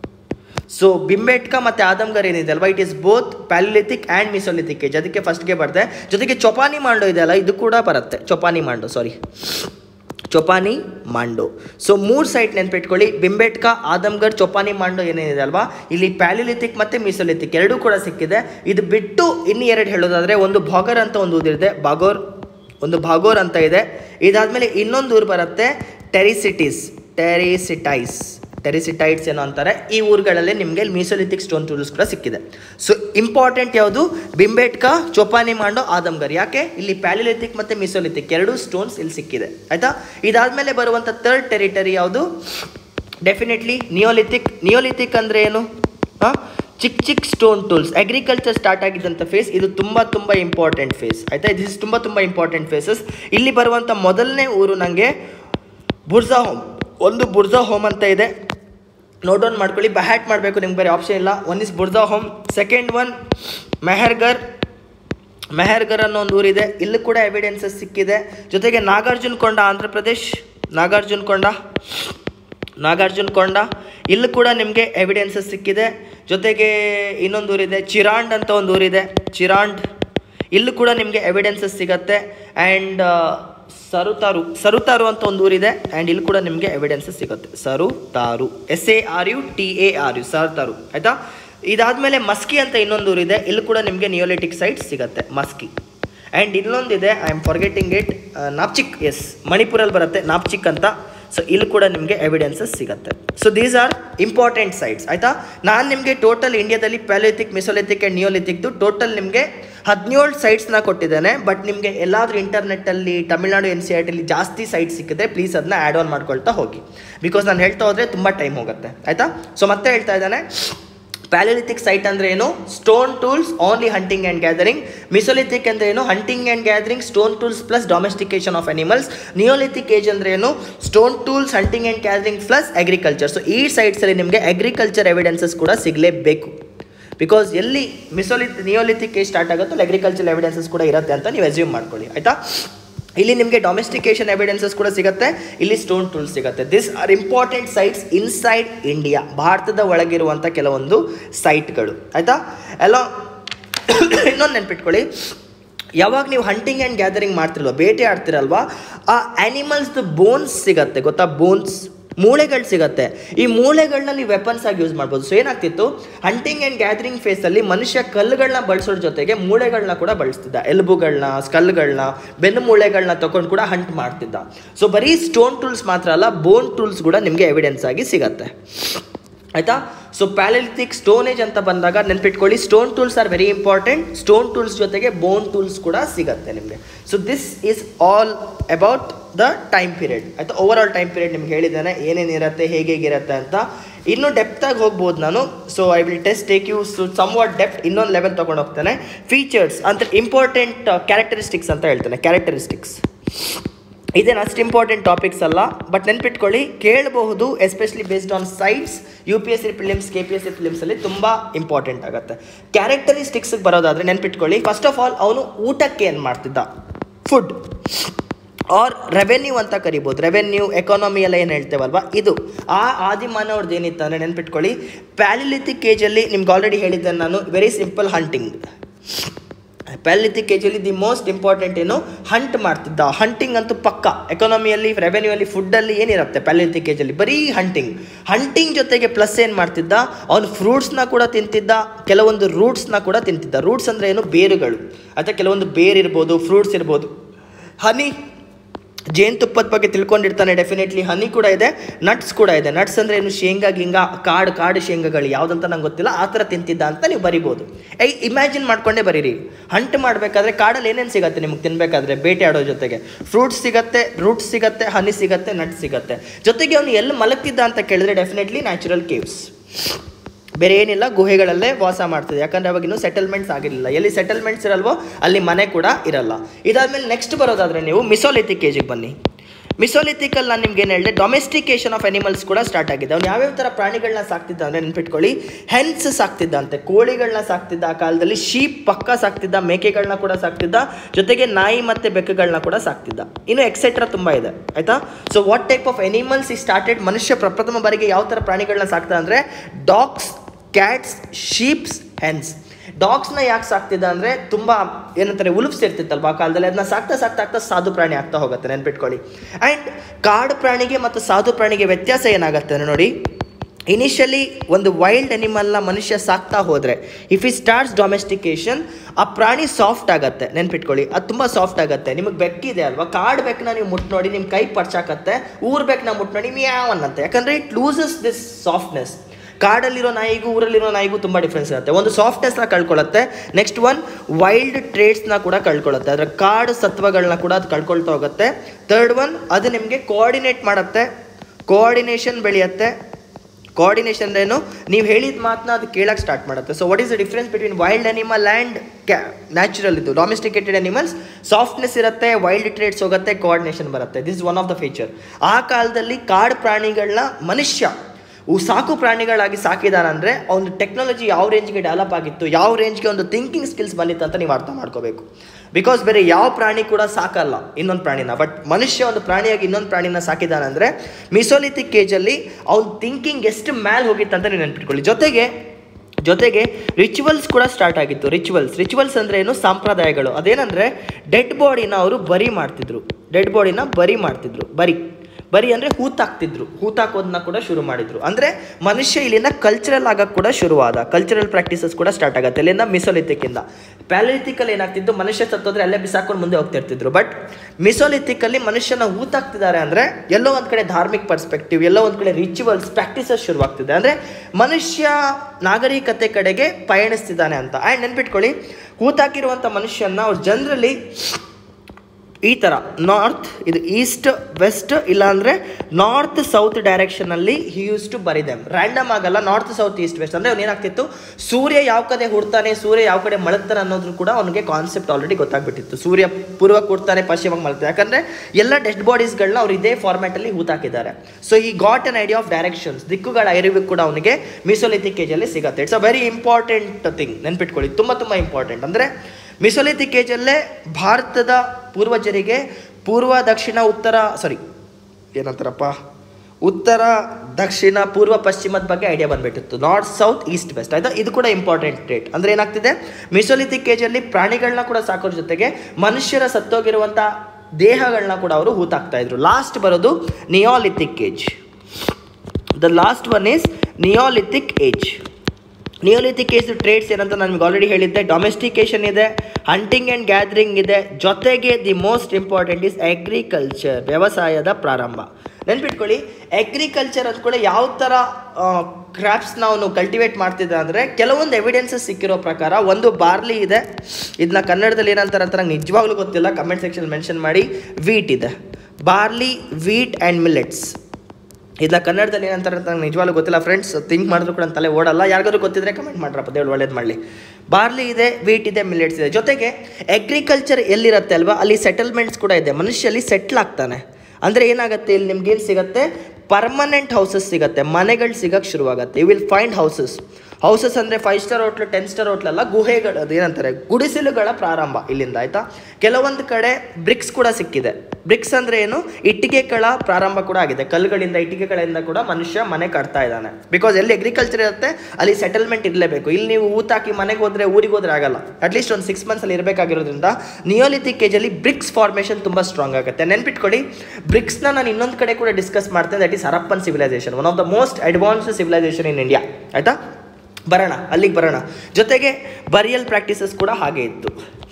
so Bhimbetka ಮತ್ತು ಆದಮ್ಗರ್ ಏನಿದೆ ಅಲ್ವಾ it is both Palaeolithic and Mesolithic age ಅದಕ್ಕೆ ಫಸ್ಟ್ಗೆ ಬರುತ್ತೆ ಜೊತೆಗೆ ಚೊಪಾನಿ ಮಾಂಡೋ ಇದೆ ಅಲ್ಲ ಇದು ಕೂಡ ಬರುತ್ತೆ ಚೊಪಾನಿ ಮಾಂಡೋ ಸಾರಿ ಚೊಪಾನಿ ಮಾಂಡೋ ಸೊ ಮೂರು ಸೈಟ್ ನೆನ್ಪಿಟ್ಕೊಳ್ಳಿ ಬಿಂಬೇಟ್ಕ ಆದಮ್ಗರ್ ಚೊಪಾನಿ ಮಾಂಡೋ ಏನೇನಿದೆ ಅಲ್ವಾ ಇಲ್ಲಿ ಪ್ಯಾಲಿಲಿಥಿಕ್ ಮತ್ತು ಮಿಸೋಲಿಥಿಕ್ ಎರಡೂ ಕೂಡ ಸಿಕ್ಕಿದೆ ಇದು ಬಿಟ್ಟು ಇನ್ನು ಎರಡು ಹೇಳೋದಾದರೆ ಒಂದು ಭಾಗರ್ ಅಂತ ಒಂದು ಊರಿದೆ ಬಾಗೋರ್ ಒಂದು ಭಾಗೋರ್ ಅಂತ ಇದೆ ಇದಾದಮೇಲೆ ಇನ್ನೊಂದು ಊರು ಬರುತ್ತೆ ಟೆರಿಸಿಟೀಸ್ ಟೆರಿಸಿಟೈಸ್ ಟೆರಿಸಿಟೈಟ್ಸ್ ಏನೋ ಅಂತಾರೆ ಈ ಊರುಗಳಲ್ಲಿ ನಿಮಗೆ ಮೀಸೋಲಿಥಿಕ್ ಸ್ಟೋನ್ ಟೂಲ್ಸ್ ಕೂಡ ಸಿಕ್ಕಿದೆ ಸೊ ಇಂಪಾರ್ಟೆಂಟ್ ಯಾವುದು ಬಿಂಬೇಟ್ಕ ಚೊಪಾನಿ ಮಾಂಡೋ ಆದಮ್ಗರ್ ಯಾಕೆ ಇಲ್ಲಿ ಪ್ಯಾಲಿಲಿಥಿಕ್ ಮತ್ತು ಮಿಸೋಲಿಥಿಕ್ ಎರಡೂ ಸ್ಟೋನ್ಸ್ ಇಲ್ಲಿ ಸಿಕ್ಕಿದೆ ಆಯಿತಾ ಇದಾದಮೇಲೆ ಬರುವಂಥ ಥರ್ಡ್ ಟೆರಿಟರಿ ಯಾವುದು ಡೆಫಿನೆಟ್ಲಿ ನಿಯೋಲಿಥಿಕ್ ನಿಯೋಲಿಥಿಕ್ ಅಂದರೆ ಏನು ಹಾಂ ಚಿಕ್ಕ ಚಿಕ್ಕ ಸ್ಟೋನ್ ಟೂಲ್ಸ್ ಅಗ್ರಿಕಲ್ಚರ್ ಸ್ಟಾರ್ಟ್ ಆಗಿದ್ದಂಥ ಫೇಸ್ ಇದು ತುಂಬ ತುಂಬ ಇಂಪಾರ್ಟೆಂಟ್ ಫೇಸ್ ಆಯಿತಾ ಇದು ತುಂಬ ತುಂಬ ಇಂಪಾರ್ಟೆಂಟ್ ಫೇಸಸ್ ಇಲ್ಲಿ ಬರುವಂಥ ಮೊದಲನೇ ಊರು ನನಗೆ ಬುರ್ಜಾ ಹೋಮ್ ಒಂದು ಬುರ್ಜಾ ಹೋಮ್ ಅಂತ ಇದೆ ನೋಟ್ ಡೌನ್ ಮಾಡ್ಕೊಳ್ಳಿ ಬಹ್ಯಾಟ್ ಮಾಡಬೇಕು ನಿಮ್ಗೆ ಬೇರೆ ಆಪ್ಷನ್ ಇಲ್ಲ one is Burzahom second one Mehrgarh Mehrgarh ಅನ್ನೋ ಒಂದು ಊರಿದೆ ಇಲ್ಲೂ ಕೂಡ ಎವಿಡೆನ್ಸಸ್ ಸಿಕ್ಕಿದೆ ಜೊತೆಗೆ ನಾಗಾರ್ಜುನ ಕೊಂಡ ಆಂಧ್ರ ಪ್ರದೇಶ್ ನಾಗಾರ್ಜುನ ಕೊಂಡ ನಾಗಾರ್ಜುನ ಕೊಂಡ ಇಲ್ಲೂ ಕೂಡ ನಿಮಗೆ ಎವಿಡೆನ್ಸಸ್ ಸಿಕ್ಕಿದೆ ಜೊತೆಗೆ ಇನ್ನೊಂದು ಊರಿದೆ ಚಿರಾಂಡ್ ಅಂತ ಒಂದು ಊರಿದೆ ಚಿರಾಂಡ್ ಇಲ್ಲೂ ಕೂಡ ನಿಮಗೆ ಎವಿಡೆನ್ಸಸ್ ಸಿಗತ್ತೆ ಆ್ಯಂಡ್ ಸರುತಾರು ಸರುತಾರು ಅಂತ ಒಂದು ಊರಿದೆ ಆ್ಯಂಡ್ ಇಲ್ಲಿ ಕೂಡ ನಿಮಗೆ ಎವಿಡೆನ್ಸಸ್ ಸಿಗುತ್ತೆ Sarutaru S A R U T A R U Sarutaru ಆಯಿತಾ ಇದಾದಮೇಲೆ ಮಸ್ಕಿ ಅಂತ ಇನ್ನೊಂದು ಊರಿದೆ ಇಲ್ಲಿ ಕೂಡ ನಿಮಗೆ ನಿಯೋಲಿಟಿಕ್ ಸೈಟ್ಸ್ ಸಿಗುತ್ತೆ ಮಸ್ಕಿ ಆ್ಯಂಡ್ ಇನ್ನೊಂದಿದೆ I am forgetting it Napchik yes ಮಣಿಪುರಲ್ಲಿ ಬರುತ್ತೆ ನಾಪ್ಚಿಕ್ ಅಂತ ಸೊ ಇಲ್ಲಿ ಕೂಡ ನಿಮಗೆ ಎವಿಡೆನ್ಸಸ್ ಸಿಗುತ್ತೆ so these are important sites ಆಯಿತಾ ನಾನು ನಿಮಗೆ ಟೋಟಲ್ ಇಂಡಿಯಾದಲ್ಲಿ ಪ್ಯಾಲಿಥಿಕ್ ಮಿಸೋಲಿಥಿಕ್ ಆ್ಯಂಡ್ ನಿಯೋಲಿಥಿಕ್ದು ಟೋಟಲ್ ನಿಮಗೆ ಹದಿನೇಳು ಸೈಟ್ಸ್ನ ಕೊಟ್ಟಿದ್ದಾನೆ ಬಟ್ ನಿಮಗೆ ಎಲ್ಲಾದರೂ ಇಂಟರ್ನೆಟ್ಟಲ್ಲಿ ತಮಿಳ್ನಾಡು ಎನ್ ಸಿ ಆರ್ ಟಿಲಿ ಜಾಸ್ತಿ ಸೈಟ್ ಸಿಕ್ಕಿದ್ರೆ ಪ್ಲೀಸ್ ಅದನ್ನ ಆ್ಯಡ್ ಆನ್ ಮಾಡ್ಕೊಳ್ತಾ ಹೋಗಿ ಬಿಕಾಸ್ ನಾನು ಹೇಳ್ತಾ ಹೋದರೆ ತುಂಬ ಟೈಮ್ ಹೋಗುತ್ತೆ ಆಯಿತಾ ಸೊ ಮತ್ತೆ ಹೇಳ್ತಾ ಇದ್ದಾನೆ ಪ್ಯಾಲಿಲಿಥಿಕ್ ಸೈಟ್ ಅಂದರೆ ಏನು stone tools only hunting and gathering Mesolithic ಅಂದರೆ ಏನು hunting and gathering stone tools plus domestication of animals Neolithic age ಅಂದರೆ ಏನು stone tools hunting and gathering plus agriculture so ಈ ಸೈಟ್ಸಲ್ಲಿ ನಿಮಗೆ ಅಗ್ರಿಕಲ್ಚರ್ ಎವಿಡೆನ್ಸಸ್ ಕೂಡ ಸಿಗಲೇಬೇಕು ಬಿಕಾಸ್ ಎಲ್ಲಿ ಮಿಸೋಲಿತ್ ನಿಯೋಲಿಥಿಕ್ ಏಜ್ ಸ್ಟಾರ್ಟ್ ಆಗುತ್ತೋ ಅಲ್ಲಿ ಅಗ್ರಿಕಲ್ಚರ್ ಎವಿಡೆನ್ಸಸ್ ಕೂಡ ಇರುತ್ತೆ ಅಂತ ನೀವು ಅಸ್ಯೂಮ್ ಮಾಡ್ಕೊಳ್ಳಿ ಆಯಿತಾ ಇಲ್ಲಿ ನಿಮಗೆ ಡೊಮೆಸ್ಟಿಕೇಶನ್ ಎವಿಡೆನ್ಸಸ್ ಕೂಡ ಸಿಗುತ್ತೆ ಇಲ್ಲಿ ಸ್ಟೋನ್ ಟೂಲ್ಸ್ ಸಿಗುತ್ತೆ this are important sites inside India ಭಾರತದ ಒಳಗಿರುವಂಥ ಕೆಲವೊಂದು ಸೈಟ್ಗಳು ಆಯಿತಾ ಎಲ್ಲ ಇನ್ನೊಂದು ನೆನ್ಪಿಟ್ಕೊಳ್ಳಿ ಯಾವಾಗ ನೀವು ಹಂಟಿಂಗ್ ಆ್ಯಂಡ್ ಗ್ಯಾದರಿಂಗ್ ಮಾಡ್ತಿರಲ್ವ ಬೇಟೆ ಆಡ್ತಿರಲ್ವಾ ಆ ಆ್ಯನಿಮಲ್ಸ್ದು ಬೋನ್ಸ್ ಸಿಗತ್ತೆ ಗೊತ್ತಾ ಬೋನ್ಸ್ ಮೂಳೆಗಳು ಸಿಗತ್ತೆ ಈ ಮೂಳೆಗಳನ್ನ ನೀವು ವೆಪನ್ಸ್ ಆಗಿ ಯೂಸ್ ಮಾಡ್ಬೋದು ಸೊ ಏನಾಗ್ತಿತ್ತು ಹಂಟಿಂಗ್ ಆ್ಯಂಡ್ ಗ್ಯಾದರಿಂಗ್ ಫೇಸಲ್ಲಿ ಮನುಷ್ಯ ಕಲ್ಲುಗಳನ್ನ ಬಳಸೋದ್ರ ಜೊತೆಗೆ ಮೂಳೆಗಳನ್ನ ಕೂಡ ಬಳಸ್ತಿದ್ದ ಎಲುಬುಗಳನ್ನ ಸ್ಕಲ್ಗಳನ್ನ ಬೆನ್ನು ಮೂಳೆಗಳನ್ನ ತಗೊಂಡು ಕೂಡ ಹಂಟ್ ಮಾಡ್ತಿದ್ದ ಸೊ ಬರೀ ಸ್ಟೋನ್ ಟೂಲ್ಸ್ ಮಾತ್ರ ಅಲ್ಲ ಬೋನ್ ಟೂಲ್ಸ್ ಕೂಡ ನಿಮಗೆ ಎವಿಡೆನ್ಸ್ ಆಗಿ ಸಿಗತ್ತೆ ಆಯಿತಾ ಸೊ ಪ್ಯಾಲಿಥಿಕ್ ಸ್ಟೋನೇಜ್ ಅಂತ ಬಂದಾಗ ನೆನ್ಪಿಟ್ಕೊಳ್ಳಿ stone tools are very important stone tools ಜೊತೆಗೆ ಬೋನ್ ಟೂಲ್ಸ್ ಕೂಡ ಸಿಗುತ್ತೆ ನಿಮಗೆ so this is all about the time period ಆಯಿತಾ ಓವರ್ ಆಲ್ ಟೈಮ್ ಪೀರಿಯಡ್ ನಿಮ್ಗೆ ಹೇಳಿದ್ದಾನೆ ಏನೇನಿರುತ್ತೆ ಹೇಗೆ ಹೇಗಿರುತ್ತೆ ಅಂತ ಇನ್ನೂ ಡೆಪ್ತಾಗಿ ಹೋಗ್ಬೋದು ನಾನು so I will test take you ಸು ಸಮ್ ವಾಟ್ ಡೆಪ್ತ್ ಇನ್ನೊಂದು ಲೆವೆಲ್ ತೊಗೊಂಡು ಹೋಗ್ತಾನೆ ಫೀಚರ್ಸ್ ಅಂತ ಇಂಪಾರ್ಟೆಂಟ್ ಕ್ಯಾರೆಕ್ಟರಿಸ್ಟಿಕ್ಸ್ ಅಂತ ಹೇಳ್ತಾನೆ ಕ್ಯಾರೆಕ್ಟರಿಸ್ಟಿಕ್ಸ್ ಇದೇನು ಅಷ್ಟು ಇಂಪಾರ್ಟೆಂಟ್ ಟಾಪಿಕ್ಸ್ ಅಲ್ಲ ಬಟ್ ನೆನ್ಪಿಟ್ಕೊಳ್ಳಿ ಕೇಳಬಹುದು especially based on sites U P S C prelims K P S C ಫಿಲಿಮ್ಸಲ್ಲಿ ತುಂಬ ಇಂಪಾರ್ಟೆಂಟ್ ಆಗುತ್ತೆ ಕ್ಯಾರೆಕ್ಟರಿಸ್ಟಿಕ್ಸ್ಗೆ ಬರೋದಾದರೆ ನೆನ್ಪಿಟ್ಕೊಳ್ಳಿ ಫಸ್ಟ್ ಆಫ್ ಆಲ್ ಅವನು ಊಟಕ್ಕೆ ಏನು ಮಾಡ್ತಿದ್ದ ಫುಡ್ ಆರ್ ರೆವೆನ್ಯೂ ಅಂತ ಕರಿಬೋದು ರೆವೆನ್ಯೂ ಎಕಾನಮಿ ಎಲ್ಲ ಏನು ಹೇಳ್ತೇವಲ್ವಾ ಇದು ಆ ಆದಿಮಾನವ್ರದ್ದು ಏನಿತ್ತು ಅಂದರೆ ನೆನ್ಪಿಟ್ಕೊಳ್ಳಿ ಪ್ಯಾಲಿಲಿಥಿಕ್ ಏಜಲ್ಲಿ ನಿಮ್ಗೆ ಆಲ್ರೆಡಿ ಹೇಳಿದ್ದೆ ನಾನು ವೆರಿ ಸಿಂಪಲ್ ಹಂಟಿಂಗ್ ಪ್ಯಾಲಿಥಿಕ್ ಏಜಲ್ಲಿ ದಿ ಮೋಸ್ಟ್ ಇಂಪಾರ್ಟೆಂಟ್ ಏನು ಹಂಟ್ ಮಾಡ್ತಿದ್ದ ಹಂಟಿಂಗ್ ಅಂತೂ ಪಕ್ಕ ಎಕಾನಮಿಯಲ್ಲಿ ರೆವೆನ್ಯೂ ಅಲ್ಲಿ ಫುಡ್ಡಲ್ಲಿ ಏನಿರುತ್ತೆ ಪ್ಯಾಲಿಥಿಕ್ ಏಜಲ್ಲಿ ಬರೀ ಹಂಟಿಂಗ್ ಹಂಟಿಂಗ್ ಜೊತೆಗೆ ಪ್ಲಸ್ ಏನು ಮಾಡ್ತಿದ್ದ ಅವನು ಫ್ರೂಟ್ಸ್ನ ಕೂಡ ತಿಂತಿದ್ದ ಕೆಲವೊಂದು ರೂಟ್ಸ್ನ ಕೂಡ ತಿಂತಿದ್ದ ರೂಟ್ಸ್ ಅಂದರೆ ಏನು ಬೇರುಗಳು ಅಥವಾ ಕೆಲವೊಂದು ಬೇರ್ ಇರ್ಬೋದು ಫ್ರೂಟ್ಸ್ ಇರ್ಬೋದು ಹನಿ ಜೇನುತುಪ್ಪದ ಬಗ್ಗೆ ತಿಳ್ಕೊಂಡಿರ್ತಾನೆ ಡೆಫಿನೆಟ್ಲಿ ಹನಿ ಕೂಡ ಇದೆ ನಟ್ಸ್ ಕೂಡ ಇದೆ ನಟ್ಸ್ ಅಂದರೆ ಏನು ಶೇಂಗಾ ಗಿಂಗ ಕಾಡು ಕಾಡು ಶೇಂಗಾಗಳು ಯಾವುದಂತ ನಂಗೆ ಗೊತ್ತಿಲ್ಲ ಆ ಥರ ತಿಂತಿದ್ದ ಅಂತ ನೀವು ಬರಿಬೋದು ಐ ಇಮ್ಯಾಜಿನ್ ಮಾಡ್ಕೊಂಡೇ ಬರೀರಿ ಹಂಟ್ ಮಾಡಬೇಕಾದ್ರೆ ಕಾಡಲ್ಲಿ ಏನೇನು ಸಿಗುತ್ತೆ ನಿಮ್ಗೆ ತಿನ್ನಬೇಕಾದ್ರೆ ಬೇಟೆ ಆಡೋ ಜೊತೆಗೆ ಫ್ರೂಟ್ಸ್ ಸಿಗತ್ತೆ ರೂಟ್ಸ್ ಸಿಗತ್ತೆ ಹನಿ ಸಿಗತ್ತೆ ನಟ್ಸ್ ಸಿಗತ್ತೆ ಜೊತೆಗೆ ಅವನು ಎಲ್ಲಿ ಮಲಗ್ತಿದ್ದ ಅಂತ ಕೇಳಿದ್ರೆ ಡೆಫಿನೆಟ್ಲಿ ನ್ಯಾಚುರಲ್ ಕೇವ್ಸ್ ಬೇರೆ ಏನಿಲ್ಲ ಗುಹೆಗಳಲ್ಲೇ ವಾಸ ಮಾಡ್ತಿದೆ ಯಾಕಂದ್ರೆ ಅವಾಗ ಇನ್ನೂ ಸೆಟಲ್ಮೆಂಟ್ಸ್ ಆಗಿರಲಿಲ್ಲ ಎಲ್ಲಿ ಸೆಟಲ್ಮೆಂಟ್ಸ್ ಇರಲ್ವೋ ಅಲ್ಲಿ ಮನೆ ಕೂಡ ಇರಲ್ಲ ಇದಾದ್ಮೇಲೆ ನೆಕ್ಸ್ಟ್ ಬರೋದಾದ್ರೆ ನೀವು ಮಿಸೋಲಿಥಿಕ್ ಏಜಿಗೆ ಬನ್ನಿ ಮಿಸೋಲಿಥಿಕಲ್ಲಿ ನಾನು ನಿಮ್ಗೆ ಏನು ಹೇಳಿದೆ ಡೊಮೆಸ್ಟಿಕೇಶನ್ ಆಫ್ ಅನಿಮಲ್ಸ್ ಕೂಡ ಸ್ಟಾರ್ಟ್ ಆಗಿದೆ ಅವ್ನು ಯಾವ್ಯಾವ ಥರ ಪ್ರಾಣಿಗಳನ್ನ ಸಾಕ್ತಿದ್ದ ಅಂದರೆ ನೆನ್ಪಿಟ್ಕೊಳ್ಳಿ ಹೆನ್ಸ್ ಸಾಕ್ತಿದ್ದ ಅಂತೆ ಕೋಳಿಗಳನ್ನ ಸಾಕ್ತಿದ್ದ ಆ ಕಾಲದಲ್ಲಿ ಶೀಪ್ ಪಕ್ಕ ಸಾಕ್ತಿದ್ದ ಮೇಕೆಗಳನ್ನ ಕೂಡ ಸಾಕ್ತಿದ್ದ ಜೊತೆಗೆ ನಾಯಿ ಮತ್ತು ಬೆಕ್ಕುಗಳನ್ನ ಕೂಡ ಸಾಕ್ತಿದ್ದ ಇನ್ನು ಎಕ್ಸೆಟ್ರಾ ತುಂಬ ಇದೆ ಆಯಿತಾ so what type of animals he started ಮನುಷ್ಯ ಪ್ರಪ್ರಥಮ ಬಾರಿಗೆ ಯಾವ ಥರ ಪ್ರಾಣಿಗಳನ್ನ ಸಾಕ್ತಾ ಅಂದರೆ ಡಾಗ್ಸ್ ಕ್ಯಾಟ್ಸ್ ಶೀಪ್ಸ್ ಹೆನ್ಸ್ ಡಾಗ್ಸ್ನ ಯಾಕೆ ಸಾಕ್ತಿದ್ದ ಅಂದರೆ ತುಂಬ ಏನಂತಾರೆ ಉಲ್ಫ್ಸ್ ಇರ್ತಿತ್ತಲ್ವ ಆ ಕಾಲದಲ್ಲಿ ಅದನ್ನ ಸಾಕ್ತಾ ಸಾಕ್ತಾ ಆಗ್ತಾ ಸಾಧು ಪ್ರಾಣಿ ಆಗ್ತಾ ಹೋಗುತ್ತೆ ನೆನ್ಪಿಟ್ಕೊಳ್ಳಿ ಆ್ಯಂಡ್ ಕಾಡು ಪ್ರಾಣಿಗೆ ಮತ್ತು ಸಾಧು ಪ್ರಾಣಿಗೆ ವ್ಯತ್ಯಾಸ ಏನಾಗುತ್ತೆ ಅಂದ್ರೆ ನೋಡಿ ಇನಿಷಿಯಲಿ ಒಂದು ವೈಲ್ಡ್ ಅನಿಮಲ್ನ ಮನುಷ್ಯ ಸಾಕ್ತಾ ಹೋದರೆ ಇಫ್ ಈ ಸ್ಟಾರ್ಟ್ಸ್ ಡೊಮೆಸ್ಟಿಕೇಶನ್ ಆ ಪ್ರಾಣಿ ಸಾಫ್ಟ್ ಆಗುತ್ತೆ ನೆನ್ಪಿಟ್ಕೊಳ್ಳಿ ಅದು ತುಂಬ ಸಾಫ್ಟ್ ಆಗುತ್ತೆ ನಿಮಗೆ ಬೆಕ್ಕಿದೆ ಅಲ್ವಾ ಕಾಡು ಬೆಕ್ಕನ್ನ ನೀವು ಮುಟ್ಟು ನೋಡಿ ನಿಮ್ಮ ಕೈ ಪರ್ಚಾಕತ್ತೆ ಊರ್ ಬೆಕ್ಕನ್ನ ಮುಟ್ಟು ನೋಡಿ ಮ್ಯಾವ್ ಅನ್ನತ್ತೆ ಯಾಕಂದರೆ ಇಟ್ ಲೂಸಸ್ ದಿಸ್ ಸಾಫ್ಟ್ನೆಸ್ ಕಾಡಲ್ಲಿರೋ ನಾಯಿಗೂ ಊರಲ್ಲಿರೋ ನಾಯಿಗೂ ತುಂಬ ಡಿಫ್ರೆನ್ಸ್ ಇರುತ್ತೆ ಒಂದು ಸಾಫ್ಟ್ನೆಸ್ನ ಕಳ್ಕೊಳ್ಳುತ್ತೆ ನೆಕ್ಸ್ಟ್ ಒನ್ ವೈಲ್ಡ್ ಟ್ರೇಡ್ಸ್ನ ಕೂಡ ಕಳ್ಕೊಳ್ಳುತ್ತೆ ಅದರ ಕಾಡು ಸತ್ವಗಳನ್ನ ಕೂಡ ಅದು ಕಳ್ಕೊಳ್ತಾ ಹೋಗುತ್ತೆ ಥರ್ಡ್ ಒನ್ ಅದು ನಿಮಗೆ ಕೋಆರ್ಡಿನೇಟ್ ಮಾಡುತ್ತೆ ಕೋಆರ್ಡಿನೇಷನ್ ಬೆಳೆಯುತ್ತೆ ಕೋಆರ್ಡಿನೇಷನ್ ಅಂದ್ರೇನು ನೀವು ಹೇಳಿದ ಮಾತನ್ನ ಅದು ಕೇಳಕ್ಕೆ ಸ್ಟಾರ್ಟ್ ಮಾಡುತ್ತೆ so what is the difference between wild animal and ಕ್ಯಾ ನ್ಯಾಚುರಲ್ ಇದು ಡೊಮೆಸ್ಟಿಕೇಟೆಡ್ ಅನಿಮಲ್ಸ್ ಸಾಫ್ಟ್ನೆಸ್ ಇರುತ್ತೆ ವೈಲ್ಡ್ ಟ್ರೇಡ್ಸ್ ಹೋಗುತ್ತೆ ಕೋಆರ್ಡಿನೇಷನ್ ಬರುತ್ತೆ this one of the feature ಆ ಕಾಲದಲ್ಲಿ ಕಾಡು ಪ್ರಾಣಿಗಳನ್ನ ಮನುಷ್ಯ ಉ ಸಾಕು ಪ್ರಾಣಿಗಳಾಗಿ ಸಾಕಿದಾನಂದರೆ ಒಂದು ಟೆಕ್ನಾಲಜಿ ಯಾವ ರೇಂಜ್ಗೆ ಡೆವಲಪ್ ಆಗಿತ್ತು ಯಾವ ರೇಂಜ್ಗೆ ಒಂದು ಥಿಂಕಿಂಗ್ ಸ್ಕಿಲ್ಸ್ ಬಂದಿತ್ತು ಅಂತ ನೀವು ಅರ್ಥ ಮಾಡ್ಕೋಬೇಕು ಬಿಕಾಸ್ ಬೇರೆ ಯಾವ ಪ್ರಾಣಿ ಕೂಡ ಸಾಕಲ್ಲ ಇನ್ನೊಂದು ಪ್ರಾಣಿನ ಬಟ್ ಮನುಷ್ಯ ಒಂದು ಪ್ರಾಣಿಯಾಗಿ ಇನ್ನೊಂದು ಪ್ರಾಣಿನ ಸಾಕಿದಾನಂದರೆ ಮಿಸೋಲಿಥಿಕ್ ಏಜಲ್ಲಿ ಅವ್ನ ಥಿಂಕಿಂಗ್ ಎಷ್ಟು ಮ್ಯಾಲ್ ಹೋಗಿತ್ತು ಅಂತ ನೀವು ನೆನ್ಪಿಟ್ಕೊಳ್ಳಿ ಜೊತೆಗೆ ಜೊತೆಗೆ ರಿಚುವಲ್ಸ್ ಕೂಡ ಸ್ಟಾರ್ಟ್ ಆಗಿತ್ತು ರಿಚುವಲ್ಸ್ ರಿಚುವಲ್ಸ್ ಅಂದರೆ ಏನು ಸಂಪ್ರದಾಯಗಳು ಅದೇನಂದರೆ ಡೆಡ್ ಬಾಡಿನ ಅವರು ಬರಿ ಮಾಡ್ತಿದ್ರು ಡೆಡ್ ಬಾಡಿನ ಬರಿ ಮಾಡ್ತಿದ್ರು ಬರಿ ಬರಿ ಅಂದರೆ ಹೂತಾಕ್ತಿದ್ರು ಹೂತಾಕೋದನ್ನ ಕೂಡ ಶುರು ಮಾಡಿದ್ರು ಅಂದರೆ ಮನುಷ್ಯ ಇಲ್ಲಿಂದ ಕಲ್ಚರಲ್ ಆಗಕ್ಕೆ ಕೂಡ ಶುರುವಾದ ಕಲ್ಚರಲ್ ಪ್ರಾಕ್ಟೀಸಸ್ ಕೂಡ ಸ್ಟಾರ್ಟ್ ಆಗುತ್ತೆ ಇಲ್ಲಿಂದ ಮಿಸೋಲಿಥಿಕ್ಕಿಂದ ಪ್ಯಾಲಿಥಿಕಲ್ಲಿ ಏನಾಗ್ತಿದ್ದು ಮನುಷ್ಯ ಸತ್ತೋದ್ರೆ ಅಲ್ಲೇ ಬಿಸಾಕೊಂಡು ಮುಂದೆ ಹೋಗ್ತಿರ್ತಿದ್ರು ಬಟ್ ಮಿಸೋಲಿಥಿಕ್ಕಲ್ಲಿ ಮನುಷ್ಯನ ಹೂತಾಕ್ತಿದ್ದಾರೆ ಅಂದರೆ ಎಲ್ಲೋ ಒಂದು ಕಡೆ ಧಾರ್ಮಿಕ್ ಪರ್ಸ್ಪೆಕ್ಟಿವ್ ಎಲ್ಲೋ ಒಂದು ಕಡೆ ರಿಚುವಲ್ಸ್ ಪ್ರಾಕ್ಟೀಸಸ್ ಶುರುವಾಗ್ತಿದೆ ಅಂದರೆ ಮನುಷ್ಯ ನಾಗರಿಕತೆ ಕಡೆಗೆ ಪಯಣಿಸ್ತಿದ್ದಾನೆ ಅಂತ ಆ್ಯಂಡ್ ನೆನ್ಪಿಟ್ಕೊಳ್ಳಿ ಹೂತಾಕಿರುವಂಥ ಮನುಷ್ಯನ ಅವ್ರು ಜನರಲಿ ಈ ಥರ ನಾರ್ತ್ ಇದು ಈಸ್ಟ್ ವೆಸ್ಟ್ ಇಲ್ಲಾಂದರೆ ನಾರ್ತ್ ಸೌತ್ ಡೈರೆಕ್ಷನಲ್ಲಿ he use to bury them random ಆಗಲ್ಲ ನಾರ್ತ್ ಸೌತ್ ಈಸ್ಟ್ ವೆಸ್ಟ್ ಅಂದರೆ ಅವ್ನು ಏನಾಗ್ತಿತ್ತು ಸೂರ್ಯ ಯಾವ ಕಡೆ ಹುಡ್ತಾನೆ ಸೂರ್ಯ ಯಾವ ಕಡೆ ಮಳಗ್ತಾನೆ ಅನ್ನೋದು ಕೂಡ ಅವನಿಗೆ ಕಾನ್ಸೆಪ್ಟ್ ಆಲ್ರೆಡಿ ಗೊತ್ತಾಗ್ಬಿಟ್ಟಿತ್ತು ಸೂರ್ಯ ಪೂರ್ವಕ್ಕೆ ಹುಡ್ತಾನೆ ಪಶ್ಚಿಮಕ್ಕೆ ಮಲಗ್ತಾನೆ ಯಾಕಂದರೆ ಎಲ್ಲ ಡೆಡ್ ಬಾಡೀಸ್ಗಳನ್ನ ಅವ್ರು ಇದೇ ಫಾರ್ಮ್ಯಾಟಲ್ಲಿ ಹೂತಾಕಿದ್ದಾರೆ so he got an idea of directions ದಿಕ್ಕುಗಳ ಅರಿವು ಕೂಡ ಅವನಿಗೆ ಮೀಸೋಲಿಥಿಕ್ ಏಜಲ್ಲಿ ಸಿಗುತ್ತೆ it's a very important thing ನೆನ್ಪಿಟ್ಕೊಳ್ಳಿ ತುಂಬ ತುಂಬ ಇಂಪಾರ್ಟೆಂಟ್ ಅಂದರೆ ಮಿಸೋಲಿಥಿಕ್ ಏಜಲ್ಲೇ ಭಾರತದ ಪೂರ್ವಜರಿಗೆ ಪೂರ್ವ ದಕ್ಷಿಣ ಉತ್ತರ ಸಾರಿ ಏನಂತಾರಪ್ಪ ಉತ್ತರ ದಕ್ಷಿಣ ಪೂರ್ವ ಪಶ್ಚಿಮದ ಬಗ್ಗೆ ಐಡಿಯಾ ಬಂದ್ಬಿಟ್ಟಿತ್ತು ನಾರ್ತ್ ಸೌತ್ ಈಸ್ಟ್ ವೆಸ್ಟ್ ಆಯ್ತಾ ಇದು ಕೂಡ ಇಂಪಾರ್ಟೆಂಟ್ ಡೇಟ್ ಅಂದರೆ ಏನಾಗ್ತಿದೆ ಮಿಸೋಲಿಥಿಕ್ ಏಜಲ್ಲಿ ಪ್ರಾಣಿಗಳನ್ನ ಕೂಡ ಸಾಕೋದ್ರ ಜೊತೆಗೆ ಮನುಷ್ಯರ ಸತ್ತೋಗಿರುವಂಥ ದೇಹಗಳನ್ನ ಕೂಡ ಅವರು ಹೂತಾಕ್ತಾ ಇದ್ರು ಲಾಸ್ಟ್ ಬರೋದು Neolithic age the last one is Neolithic age Neolithic age traits ಏನಂತ ನಾನು ನಿಮ್ಗೆ ಆಲ್ರೆಡಿ ಹೇಳಿದ್ದೆ ಡೊಮೆಸ್ಟಿಕೇಶನ್ ಇದೆ ಹಂಟಿಂಗ್ ಆ್ಯಂಡ್ ಗ್ಯಾದರಿಂಗ್ ಇದೆ ಜೊತೆಗೆ the most important is agriculture ವ್ಯವಸಾಯದ ಪ್ರಾರಂಭ ನೆನ್ಪಿಟ್ಕೊಳ್ಳಿ ಅಗ್ರಿಕಲ್ಚರ್ ಅಂದ್ಕೊಳ್ಳಿ ಯಾವ ಥರ ಕ್ರಾಪ್ಸ್ನ ಅವನು ಕಲ್ಟಿವೇಟ್ ಮಾಡ್ತಿದ್ದ ಅಂದರೆ ಕೆಲವೊಂದು ಎವಿಡೆನ್ಸಸ್ ಸಿಕ್ಕಿರೋ ಪ್ರಕಾರ ಒಂದು ಬಾರ್ಲಿ ಇದೆ ಇದನ್ನ ಕನ್ನಡದಲ್ಲಿ ಏನಂತಾರೆ ಅಂತ ನಂಗೆ ನಿಜವಾಗ್ಲೂ ಗೊತ್ತಿಲ್ಲ ಕಮೆಂಟ್ ಸೆಕ್ಷನ್ ಮೆನ್ಷನ್ ಮಾಡಿ ವೀಟ್ ಇದೆ ಬಾರ್ಲಿ ವೀಟ್ ಆ್ಯಂಡ್ ಮಿಲೆಟ್ಸ್ ಇದನ್ನ ಕನ್ನಡದಲ್ಲಿ ಏನಂತಾರೆ ಅಂತ ನಂಗೆ ನಿಜವಾಗ್ಲೂ ಗೊತ್ತಿಲ್ಲ ಫ್ರೆಂಡ್ಸ್ ಥಿಂಕ್ ಮಾಡಿದ್ರು ಕೂಡ ನನ್ನ ತಲೆ ಓಡಲ್ಲ ಯಾರಿಗಾದ್ರೂ ಗೊತ್ತಿದ್ರೆ ಕಮೆಂಟ್ ಮಾಡ್ರಪ್ಪ ದೇವ್ರು ಒಳ್ಳೇದು ಮಾಡಲಿ ಬಾರ್ಲಿ ಇದೆ ವೀಟ್ ಇದೆ ಮಿಲೆಟ್ಸ್ ಇದೆ ಜೊತೆಗೆ ಅಗ್ರಿಕಲ್ಚರ್ ಎಲ್ಲಿರುತ್ತೆ ಅಲ್ವಾ ಅಲ್ಲಿ ಸೆಟಲ್ಮೆಂಟ್ಸ್ ಕೂಡ ಇದೆ ಮನುಷ್ಯ ಅಲ್ಲಿ ಸೆಟ್ಲ್ ಆಗ್ತಾನೆ ಅಂದರೆ ಏನಾಗುತ್ತೆ ಇಲ್ಲಿ ನಿಮ್ಗೇನು ಸಿಗುತ್ತೆ ಪರ್ಮನೆಂಟ್ ಹೌಸಸ್ ಸಿಗುತ್ತೆ ಮನೆಗಳು ಸಿಗಕ್ಕೆ ಶುರುವಾಗುತ್ತೆ you will find houses houses ಅಂದರೆ five star hotel ten star ಹೋಟ್ಲೆಲ್ಲ ಗುಹೆಗಳು ಅದೇನಂತಾರೆ ಗುಡಿಸಲುಗಳ ಪ್ರಾರಂಭ ಇಲ್ಲಿಂದ ಆಯಿತಾ ಕೆಲವೊಂದು ಕಡೆ ಬ್ರಿಕ್ಸ್ ಕೂಡ ಸಿಕ್ಕಿದೆ ಬ್ರಿಕ್ಸ್ ಅಂದರೆ ಏನು ಇಟ್ಟಿಗೆಗಳ ಪ್ರಾರಂಭ ಕೂಡ ಆಗಿದೆ ಕಲ್ಲುಗಳಿಂದ ಇಟ್ಟಿಗೆಗಳಿಂದ ಕೂಡ ಮನುಷ್ಯ ಮನೆ ಕಟ್ತಾ ಇದ್ದಾನೆ ಬಿಕಾಸ್ ಎಲ್ಲಿ ಅಗ್ರಿಕಲ್ಚರ್ ಇರುತ್ತೆ ಅಲ್ಲಿ ಸೆಟಲ್ಮೆಂಟ್ ಇರಲೇಬೇಕು ಇಲ್ಲಿ ನೀವು ಊತಾಕಿ ಮನೆಗೆ ಹೋದ್ರೆ ಊರಿಗೆ ಹೋದ್ರೆ ಆಗಲ್ಲ ಅಟ್ಲೀಸ್ಟ್ ಒಂದು ಸಿಕ್ಸ್ ಮಂತ್ಸಲ್ಲಿ ಇರಬೇಕಾಗಿರೋದ್ರಿಂದ ನಿಯೋಲಿಥಿಕ್ ಏಜಲ್ಲಿ ಬ್ರಿಕ್ಸ್ ಫಾರ್ಮೇಷನ್ ತುಂಬ ಸ್ಟ್ರಾಂಗ್ ಆಗುತ್ತೆ ನೆನ್ಪಿಟ್ಕೊಳ್ಳಿ ಬ್ರಿಕ್ಸ್ನ ನಾನು ಇನ್ನೊಂದು ಕಡೆ ಕೂಡ ಡಿಸ್ಕಸ್ ಮಾಡ್ತೇನೆ that is Harappan civilisation one of the most advance civilisation in India ಆಯಿತಾ ಬರೋಣ ಅಲ್ಲಿಗೆ ಬರೋಣ ಜೊತೆಗೆ ಬರಿಯಲ್ ಪ್ರಾಕ್ಟೀಸಸ್ ಕೂಡ ಹಾಗೆ ಇತ್ತು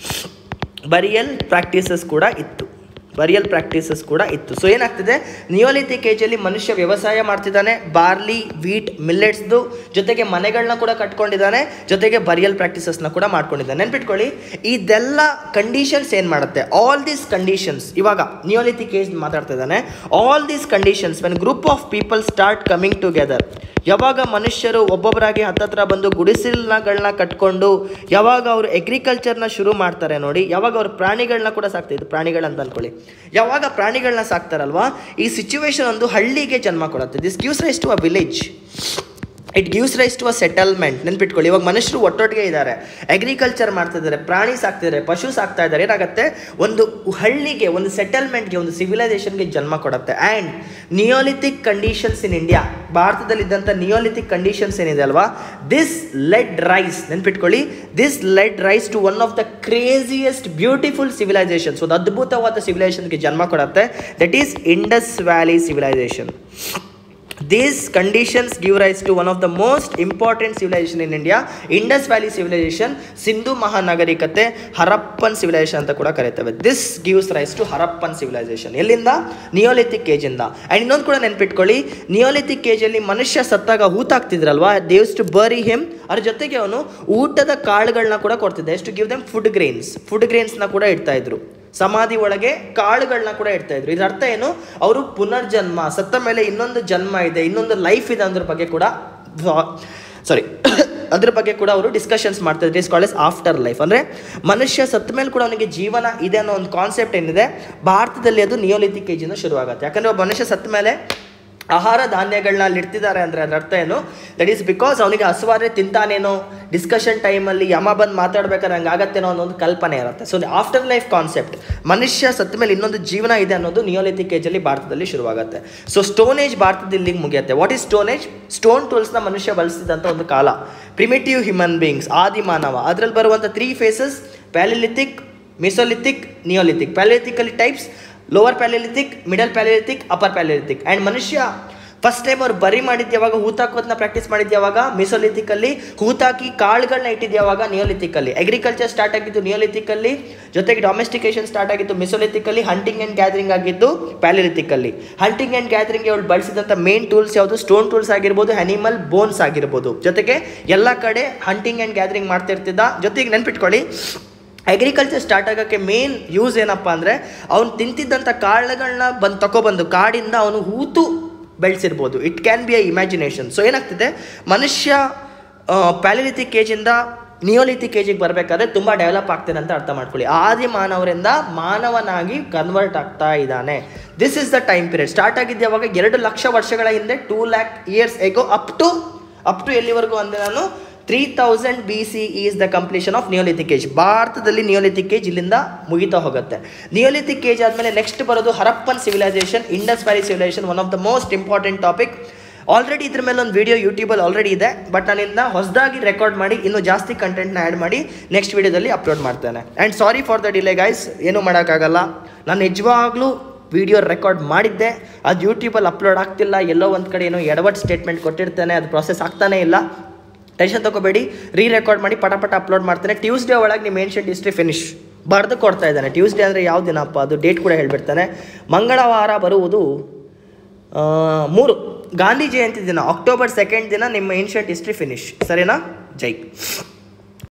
ಬರಿಯಲ್ ಪ್ರಾಕ್ಟೀಸಸ್ ಕೂಡ ಇತ್ತು ಬರಿಯಲ್ ಪ್ರಾಕ್ಟೀಸಸ್ ಕೂಡ ಇತ್ತು ಸೊ ಏನಾಗ್ತಿದೆ ನಿಯೋಲಿಥಿಕ್ ಏಜಲ್ಲಿ ಮನುಷ್ಯ ವ್ಯವಸಾಯ ಮಾಡ್ತಿದ್ದಾನೆ ಬಾರ್ಲಿ ವೀಟ್ ಮಿಲ್ಲೆಟ್ಸ್ದು ಜೊತೆಗೆ ಮನೆಗಳನ್ನ ಕೂಡ ಕಟ್ಕೊಂಡಿದ್ದಾನೆ ಜೊತೆಗೆ ಬರಿಯಲ್ ಪ್ರಾಕ್ಟೀಸಸ್ನ ಕೂಡ ಮಾಡ್ಕೊಂಡಿದ್ದಾನೆ ನೆನ್ಪಿಟ್ಕೊಳ್ಳಿ ಇದೆಲ್ಲ ಕಂಡೀಷನ್ಸ್ ಏನು ಮಾಡುತ್ತೆ ಆಲ್ ದೀಸ್ ಕಂಡೀಷನ್ಸ್ ಇವಾಗ ನಿಯೋಲಿಥಿಕ್ ಏಜ್ ಮಾತಾಡ್ತಾ ಇದ್ದಾನೆ all these conditions when group of people start coming together ಯಾವಾಗ ಮನುಷ್ಯರು ಒಬ್ಬೊಬ್ಬರಾಗಿ ಹತ್ತತ್ರ ಬಂದು ಗುಡಿಸಲುಗಳನ್ನ ಕಟ್ಕೊಂಡು ಯಾವಾಗ ಅವರು ಅಗ್ರಿಕಲ್ಚರ್ನ ಶುರು ಮಾಡ್ತಾರೆ ನೋಡಿ ಯಾವಾಗ ಅವ್ರು ಪ್ರಾಣಿಗಳನ್ನ ಕೂಡ ಸಾಕ್ತಿದ್ರು ಪ್ರಾಣಿಗಳಂತ ಅನ್ಕೊಳ್ಳಿ ಯಾವಾಗ ಪ್ರಾಣಿಗಳನ್ನ ಸಾಕ್ತಾರಲ್ವಾ ಈ ಸಿಚುವೇಶನ್ ಒಂದು ಹಳ್ಳಿಗೆ ಜನ್ಮ ಕೊಡುತ್ತೆ this gives rise to a village it gives rise to a settlement ನೆನ್ಪಿಟ್ಕೊಳ್ಳಿ ಇವಾಗ ಮನುಷ್ಯರು ಒಟ್ಟೊಟ್ಟಿಗೆ ಇದ್ದಾರೆ ಅಗ್ರಿಕಲ್ಚರ್ ಮಾಡ್ತಿದ್ದಾರೆ ಪ್ರಾಣಿ ಸಾಕ್ತಿದ್ದಾರೆ ಪಶು ಸಾಕ್ತಾ ಇದ್ದಾರೆ ಏನಾಗುತ್ತೆ ಒಂದು ಹಳ್ಳಿಗೆ ಒಂದು ಸೆಟಲ್ಮೆಂಟ್ಗೆ ಒಂದು ಸಿವಿಲೈಸೇಷನ್ಗೆ ಜನ್ಮ ಕೊಡುತ್ತೆ and Neolithic conditions in India ಭಾರತದಲ್ಲಿದ್ದಂಥ ನಿಯೋಲಿಥಿಕ್ ಕಂಡೀಷನ್ಸ್ ಏನಿದೆ ಅಲ್ವಾ ದಿಸ್ ಲೆಡ್ ರೈಸ್ ನೆನ್ಪಿಟ್ಕೊಳ್ಳಿ this led rise to one of the craziest beautiful civilisations ಒಂದು ಅದ್ಭುತವಾದ ಸಿವಿಲೈಸೇಷನ್ಗೆ ಜನ್ಮ ಕೊಡುತ್ತೆ that is Indus valley Civilisation These conditions give rise to one of the most important civilization in India, Indus Valley civilization, Sindhu ಮಹಾನಗರಿಕತೆ ಹರಪ್ಪನ್ ಸಿವಿಲೈಸೇಷನ್ ಅಂತ ಕೂಡ ಕರೀತೇವೆ this gives rise to Harappan civilization ಎಲ್ಲಿಂದ ನಿಯೋಲಿಥಿಕ್ ಏಜಿಂದ ಆ್ಯಂಡ್ ಇನ್ನೊಂದು ಕೂಡ ನೆನ್ಪಿಟ್ಕೊಳ್ಳಿ ನಿಯೋಲಿಥಿಕ್ ಏಜಲ್ಲಿ ಮನುಷ್ಯ ಸತ್ತಾಗ ಹೂತಾಕ್ತಿದ್ರಲ್ವಾ ದೇವ್ಸ್ ಟು ಬರಿ ಹಿಮ್ ಅದ್ರ ಜೊತೆಗೆ ಅವನು ಊಟದ ಕಾಳುಗಳನ್ನ ಕೂಡ ಕೊಡ್ತಿದ್ದೆ ಎಷ್ಟು give them food grains food ಗ್ರೇನ್ಸ್ನ ಕೂಡ ಇಡ್ತಾ ಇದ್ರು ಸಮಾಧಿ ಒಳಗೆ ಕಾಳುಗಳನ್ನ ಕೂಡ ಇಡ್ತಾ ಇದ್ರು ಇದರ ಅರ್ಥ ಏನು ಅವರು ಪುನರ್ಜನ್ಮ ಸತ್ತ ಮೇಲೆ ಇನ್ನೊಂದು ಜನ್ಮ ಇದೆ ಇನ್ನೊಂದು ಲೈಫ್ ಇದೆ ಅನ್ನೋದ್ರ ಬಗ್ಗೆ ಕೂಡ ಸಾರಿ ಅದ್ರ ಬಗ್ಗೆ ಕೂಡ ಅವರು ಡಿಸ್ಕಷನ್ಸ್ ಮಾಡ್ತಾ ಇದ್ರು ಇಸ್ ಕಾಲೇಜ್ ಆಫ್ಟರ್ ಲೈಫ್ ಅಂದರೆ ಮನುಷ್ಯ ಸತ್ತ ಮೇಲೆ ಕೂಡ ಅವನಿಗೆ ಜೀವನ ಇದೆ ಅನ್ನೋ ಒಂದು ಕಾನ್ಸೆಪ್ಟ್ ಏನಿದೆ ಭಾರತದಲ್ಲಿ ಅದು ನಿಯೋಲಿಥಿಕ್ ಏಜಿಂದ ಶುರುವಾಗುತ್ತೆ ಯಾಕಂದರೆ ಒಬ್ಬ ಮನುಷ್ಯ ಸತ್ತ ಮೇಲೆ ಆಹಾರ ಧಾನ್ಯಗಳನ್ನ ಅಲ್ಲಿ ಇಡ್ತಿದ್ದಾರೆ ಅಂದರೆ ಅದರ ಅರ್ಥ ಏನು ದಟ್ ಈಸ್ ಬಿಕಾಸ್ ಅವನಿಗೆ ಹಸುವಾದ್ರೆ ತಿಂತಾನೇನೋ ಡಿಸ್ಕಷನ್ ಟೈಮಲ್ಲಿ ಯಮ ಬಂದು ಮಾತಾಡ್ಬೇಕಾದ್ರೆ ಹಂಗೆ ಆಗತ್ತೇನೋ ಅನ್ನೋ ಒಂದು ಕಲ್ಪನೆ ಇರುತ್ತೆ ಸೊ ಆಫ್ಟರ್ ಲೈಫ್ ಕಾನ್ಸೆಪ್ಟ್ ಮನುಷ್ಯ ಸತ್ತ ಮೇಲೆ ಇನ್ನೊಂದು ಜೀವನ ಇದೆ ಅನ್ನೋದು ನಿಯೋಲಿಥಿಕ್ ಏಜಲ್ಲಿ ಭಾರತದಲ್ಲಿ ಶುರುವಾಗುತ್ತೆ ಸೊ ಸ್ಟೋನ್ ಏಜ್ ಭಾರತದ ಇಲ್ಲಿಗೆ ಮುಗಿಯುತ್ತೆ what is stone age stone ಟೂಲ್ಸ್ನ ಮನುಷ್ಯ ಬಳಸ್ತಿದ್ದಂಥ ಒಂದು ಕಾಲ ಪ್ರಿಮಿಟಿವ್ ಹ್ಯೂಮನ್ ಬೀಯಿಂಗ್ಸ್ ಆದಿ ಮಾನವ ಅದರಲ್ಲಿ ಬರುವಂಥ three phases palaeolithic mesolithic neolithic ಪ್ಯಾಲಿಲಿಥಿಕಲ್ಲಿ types lower Palaeolithic middle palaeolithic upper palaeolithic and ಮನುಷ್ಯ ಫಸ್ಟ್ ಟೈಮ್ ಅವ್ರು ಬರಿ ಮಾಡಿದ್ದು ಯಾವಾಗ ಹೂತಾಕೋದನ್ನ ಪ್ರಾಕ್ಟೀಸ್ ಮಾಡಿದ್ದು ಯಾವಾಗ ಮಿಸೋಲಿಥಿಕಲ್ಲಿ ಹೂತಾಕಿ ಕಾಳುಗಳನ್ನ ಇಟ್ಟಿದ್ದು ಯಾವಾಗ ನಿಯೋಲಿಥಿಕಲ್ಲಿ ಅಗ್ರಿಕಲ್ಚರ್ ಸ್ಟಾರ್ಟ್ ಆಗಿದ್ದು ನಿಯೋಲಿಥಿಕಲ್ಲಿ ಜೊತೆಗೆ ಡೊಮೆಸ್ಟಿಕೇಶನ್ ಸ್ಟಾರ್ಟ್ ಆಗಿದ್ದು ಮಿಸೋಲಿಥಿಕಲ್ಲಿ ಹಂಟಿಂಗ್ ಆ್ಯಂಡ್ ಗ್ಯಾದರಿಂಗ್ ಆಗಿದ್ದು ಪ್ಯಾಲಿಲಿಥಿಕಲ್ಲಿ ಹಂಟಿಂಗ್ ಆ್ಯಂಡ್ ಗ್ಯಾದರಿಂಗ್ ಅವಳು ಬಳಸಿದಂಥ ಮೇನ್ ಟೂಲ್ಸ್ ಯಾವುದು ಸ್ಟೋನ್ ಟೂಲ್ಸ್ ಆಗಿರ್ಬೋದು ಅನಿಮಲ್ ಬೋನ್ಸ್ ಆಗಿರ್ಬೋದು ಜೊತೆಗೆ ಎಲ್ಲ ಕಡೆ ಹಂಟಿಂಗ್ ಆ್ಯಂಡ್ ಗ್ಯಾದರಿಂಗ್ ಮಾಡ್ತಿರ್ತಿದ್ದ ಜೊತೆಗೆ ನೆನ್ಪಿಟ್ಕೊಳ್ಳಿ ಅಗ್ರಿಕಲ್ಚರ್ ಸ್ಟಾರ್ಟ್ ಆಗೋಕ್ಕೆ ಮೇನ್ ಯೂಸ್ ಏನಪ್ಪ ಅಂದರೆ ಅವ್ನು ತಿಂತಿದ್ದಂಥ ಕಾಳುಗಳನ್ನ ಬಂದು ತಗೊಬಂದು ಕಾಡಿಂದ ಅವನು ಹೂತು ಬೆಳೆಸಿರ್ಬೋದು it can be a imagination so ಏನಾಗ್ತಿದೆ ಮನುಷ್ಯ ಪ್ಯಾಲಿಲಿಥಿಕ್ ಏಜಿಂದ ನಿಯೋಲಿಥಿಕ್ ಏಜಿಗೆ ಬರಬೇಕಾದ್ರೆ ತುಂಬ ಡೆವಲಪ್ ಆಗ್ತಾನೆ ಅಂತ ಅರ್ಥ ಮಾಡ್ಕೊಳ್ಳಿ ಆದಿ ಮಾನವರಿಂದ ಮಾನವನಾಗಿ ಕನ್ವರ್ಟ್ ಆಗ್ತಾ ಇದ್ದಾನೆ this is the time period start ಆಗಿದ್ದು ಯಾವಾಗ ಎರಡು ಲಕ್ಷ ವರ್ಷಗಳ ಹಿಂದೆ two lakh years ago up to up to ಎಲ್ಲಿವರೆಗೂ ಅಂದರೆ ನಾನು three thousand B C is the completion of Neolithic age ಭಾರತದಲ್ಲಿ ನಿಯೋಲಿಥಿಕ್ ಏಜ್ ಇಲ್ಲಿಂದ ಮುಗಿತಾ ಹೋಗುತ್ತೆ ನಿಯೋಲಿಥಿಕ್ ಏಜ್ ಆದಮೇಲೆ ನೆಕ್ಸ್ಟ್ ಬರೋದು Harappan civilization Indus valley civilization one of the most important topic already ಇದ್ರ ಮೇಲೆ ಒಂದು ವಿಡಿಯೋ ಯೂಟ್ಯೂಬಲ್ಲಿ ಆಲ್ರೆಡಿ ಇದೆ ಬಟ್ ನಾನು ಇದನ್ನ ಹೊಸದಾಗಿ ರೆಕಾರ್ಡ್ ಮಾಡಿ ಇನ್ನೂ ಜಾಸ್ತಿ ಕಂಟೆಂಟ್ನ ಆ್ಯಡ್ ಮಾಡಿ ನೆಕ್ಸ್ಟ್ ವಿಡಿಯೋದಲ್ಲಿ ಅಪ್ಲೋಡ್ ಮಾಡ್ತೇನೆ and sorry for the delay guys ಏನೂ ಮಾಡೋಕ್ಕಾಗಲ್ಲ ನಾನು ನಿಜವಾಗ್ಲೂ ವಿಡಿಯೋ ರೆಕಾರ್ಡ್ ಮಾಡಿದ್ದೆ ಅದು ಯೂಟ್ಯೂಬಲ್ಲಿ ಅಪ್ಲೋಡ್ ಆಗ್ತಿಲ್ಲ ಎಲ್ಲೋ ಒಂದು ಕಡೆ ಏನೋ ಎಡವಟ್ ಸ್ಟೇಟ್ಮೆಂಟ್ ಕೊಟ್ಟಿರ್ತೇನೆ ಅದು ಪ್ರೊಸೆಸ್ ಆಗ್ತಾನೇ ಇಲ್ಲ ಟೆನ್ಷನ್ ತಗೋಬೇಡಿ ರೀ ರೆಕಾರ್ಡ್ ಮಾಡಿ ಪಟ ಪಟ ಅಪ್ಲೋಡ್ ಮಾಡ್ತೇನೆ ಟ್ಯೂಸ್ಡೇ ಒಳಗೆ ನಿಮ್ಮ ಏನ್ಷಿಯಂಟ್ ಹಿಸ್ಟ್ರಿ ಫಿನಿಶ್ ಬರೆದು ಕೊಡ್ತಾ ಇದ್ದಾನೆ ಟ್ಯೂಸ್ಡೇ ಅಂದರೆ ಯಾವ ದಿನಪ್ಪ ಅದು ಡೇಟ್ ಕೂಡ ಹೇಳ್ಬಿಡ್ತಾನೆ ಮಂಗಳವಾರ ಬರುವುದು ಆ, ಮೂರು ಗಾಂಧಿ ಜಯಂತಿ ದಿನ ಅಕ್ಟೋಬರ್ ಸೆಕೆಂಡ್ ದಿನ ನಿಮ್ಮ ಏನ್ಷಿಯಂಟ್ ಹಿಸ್ಟ್ರಿ ಫಿನಿಶ್ ಸರಿನಾ ಜೈ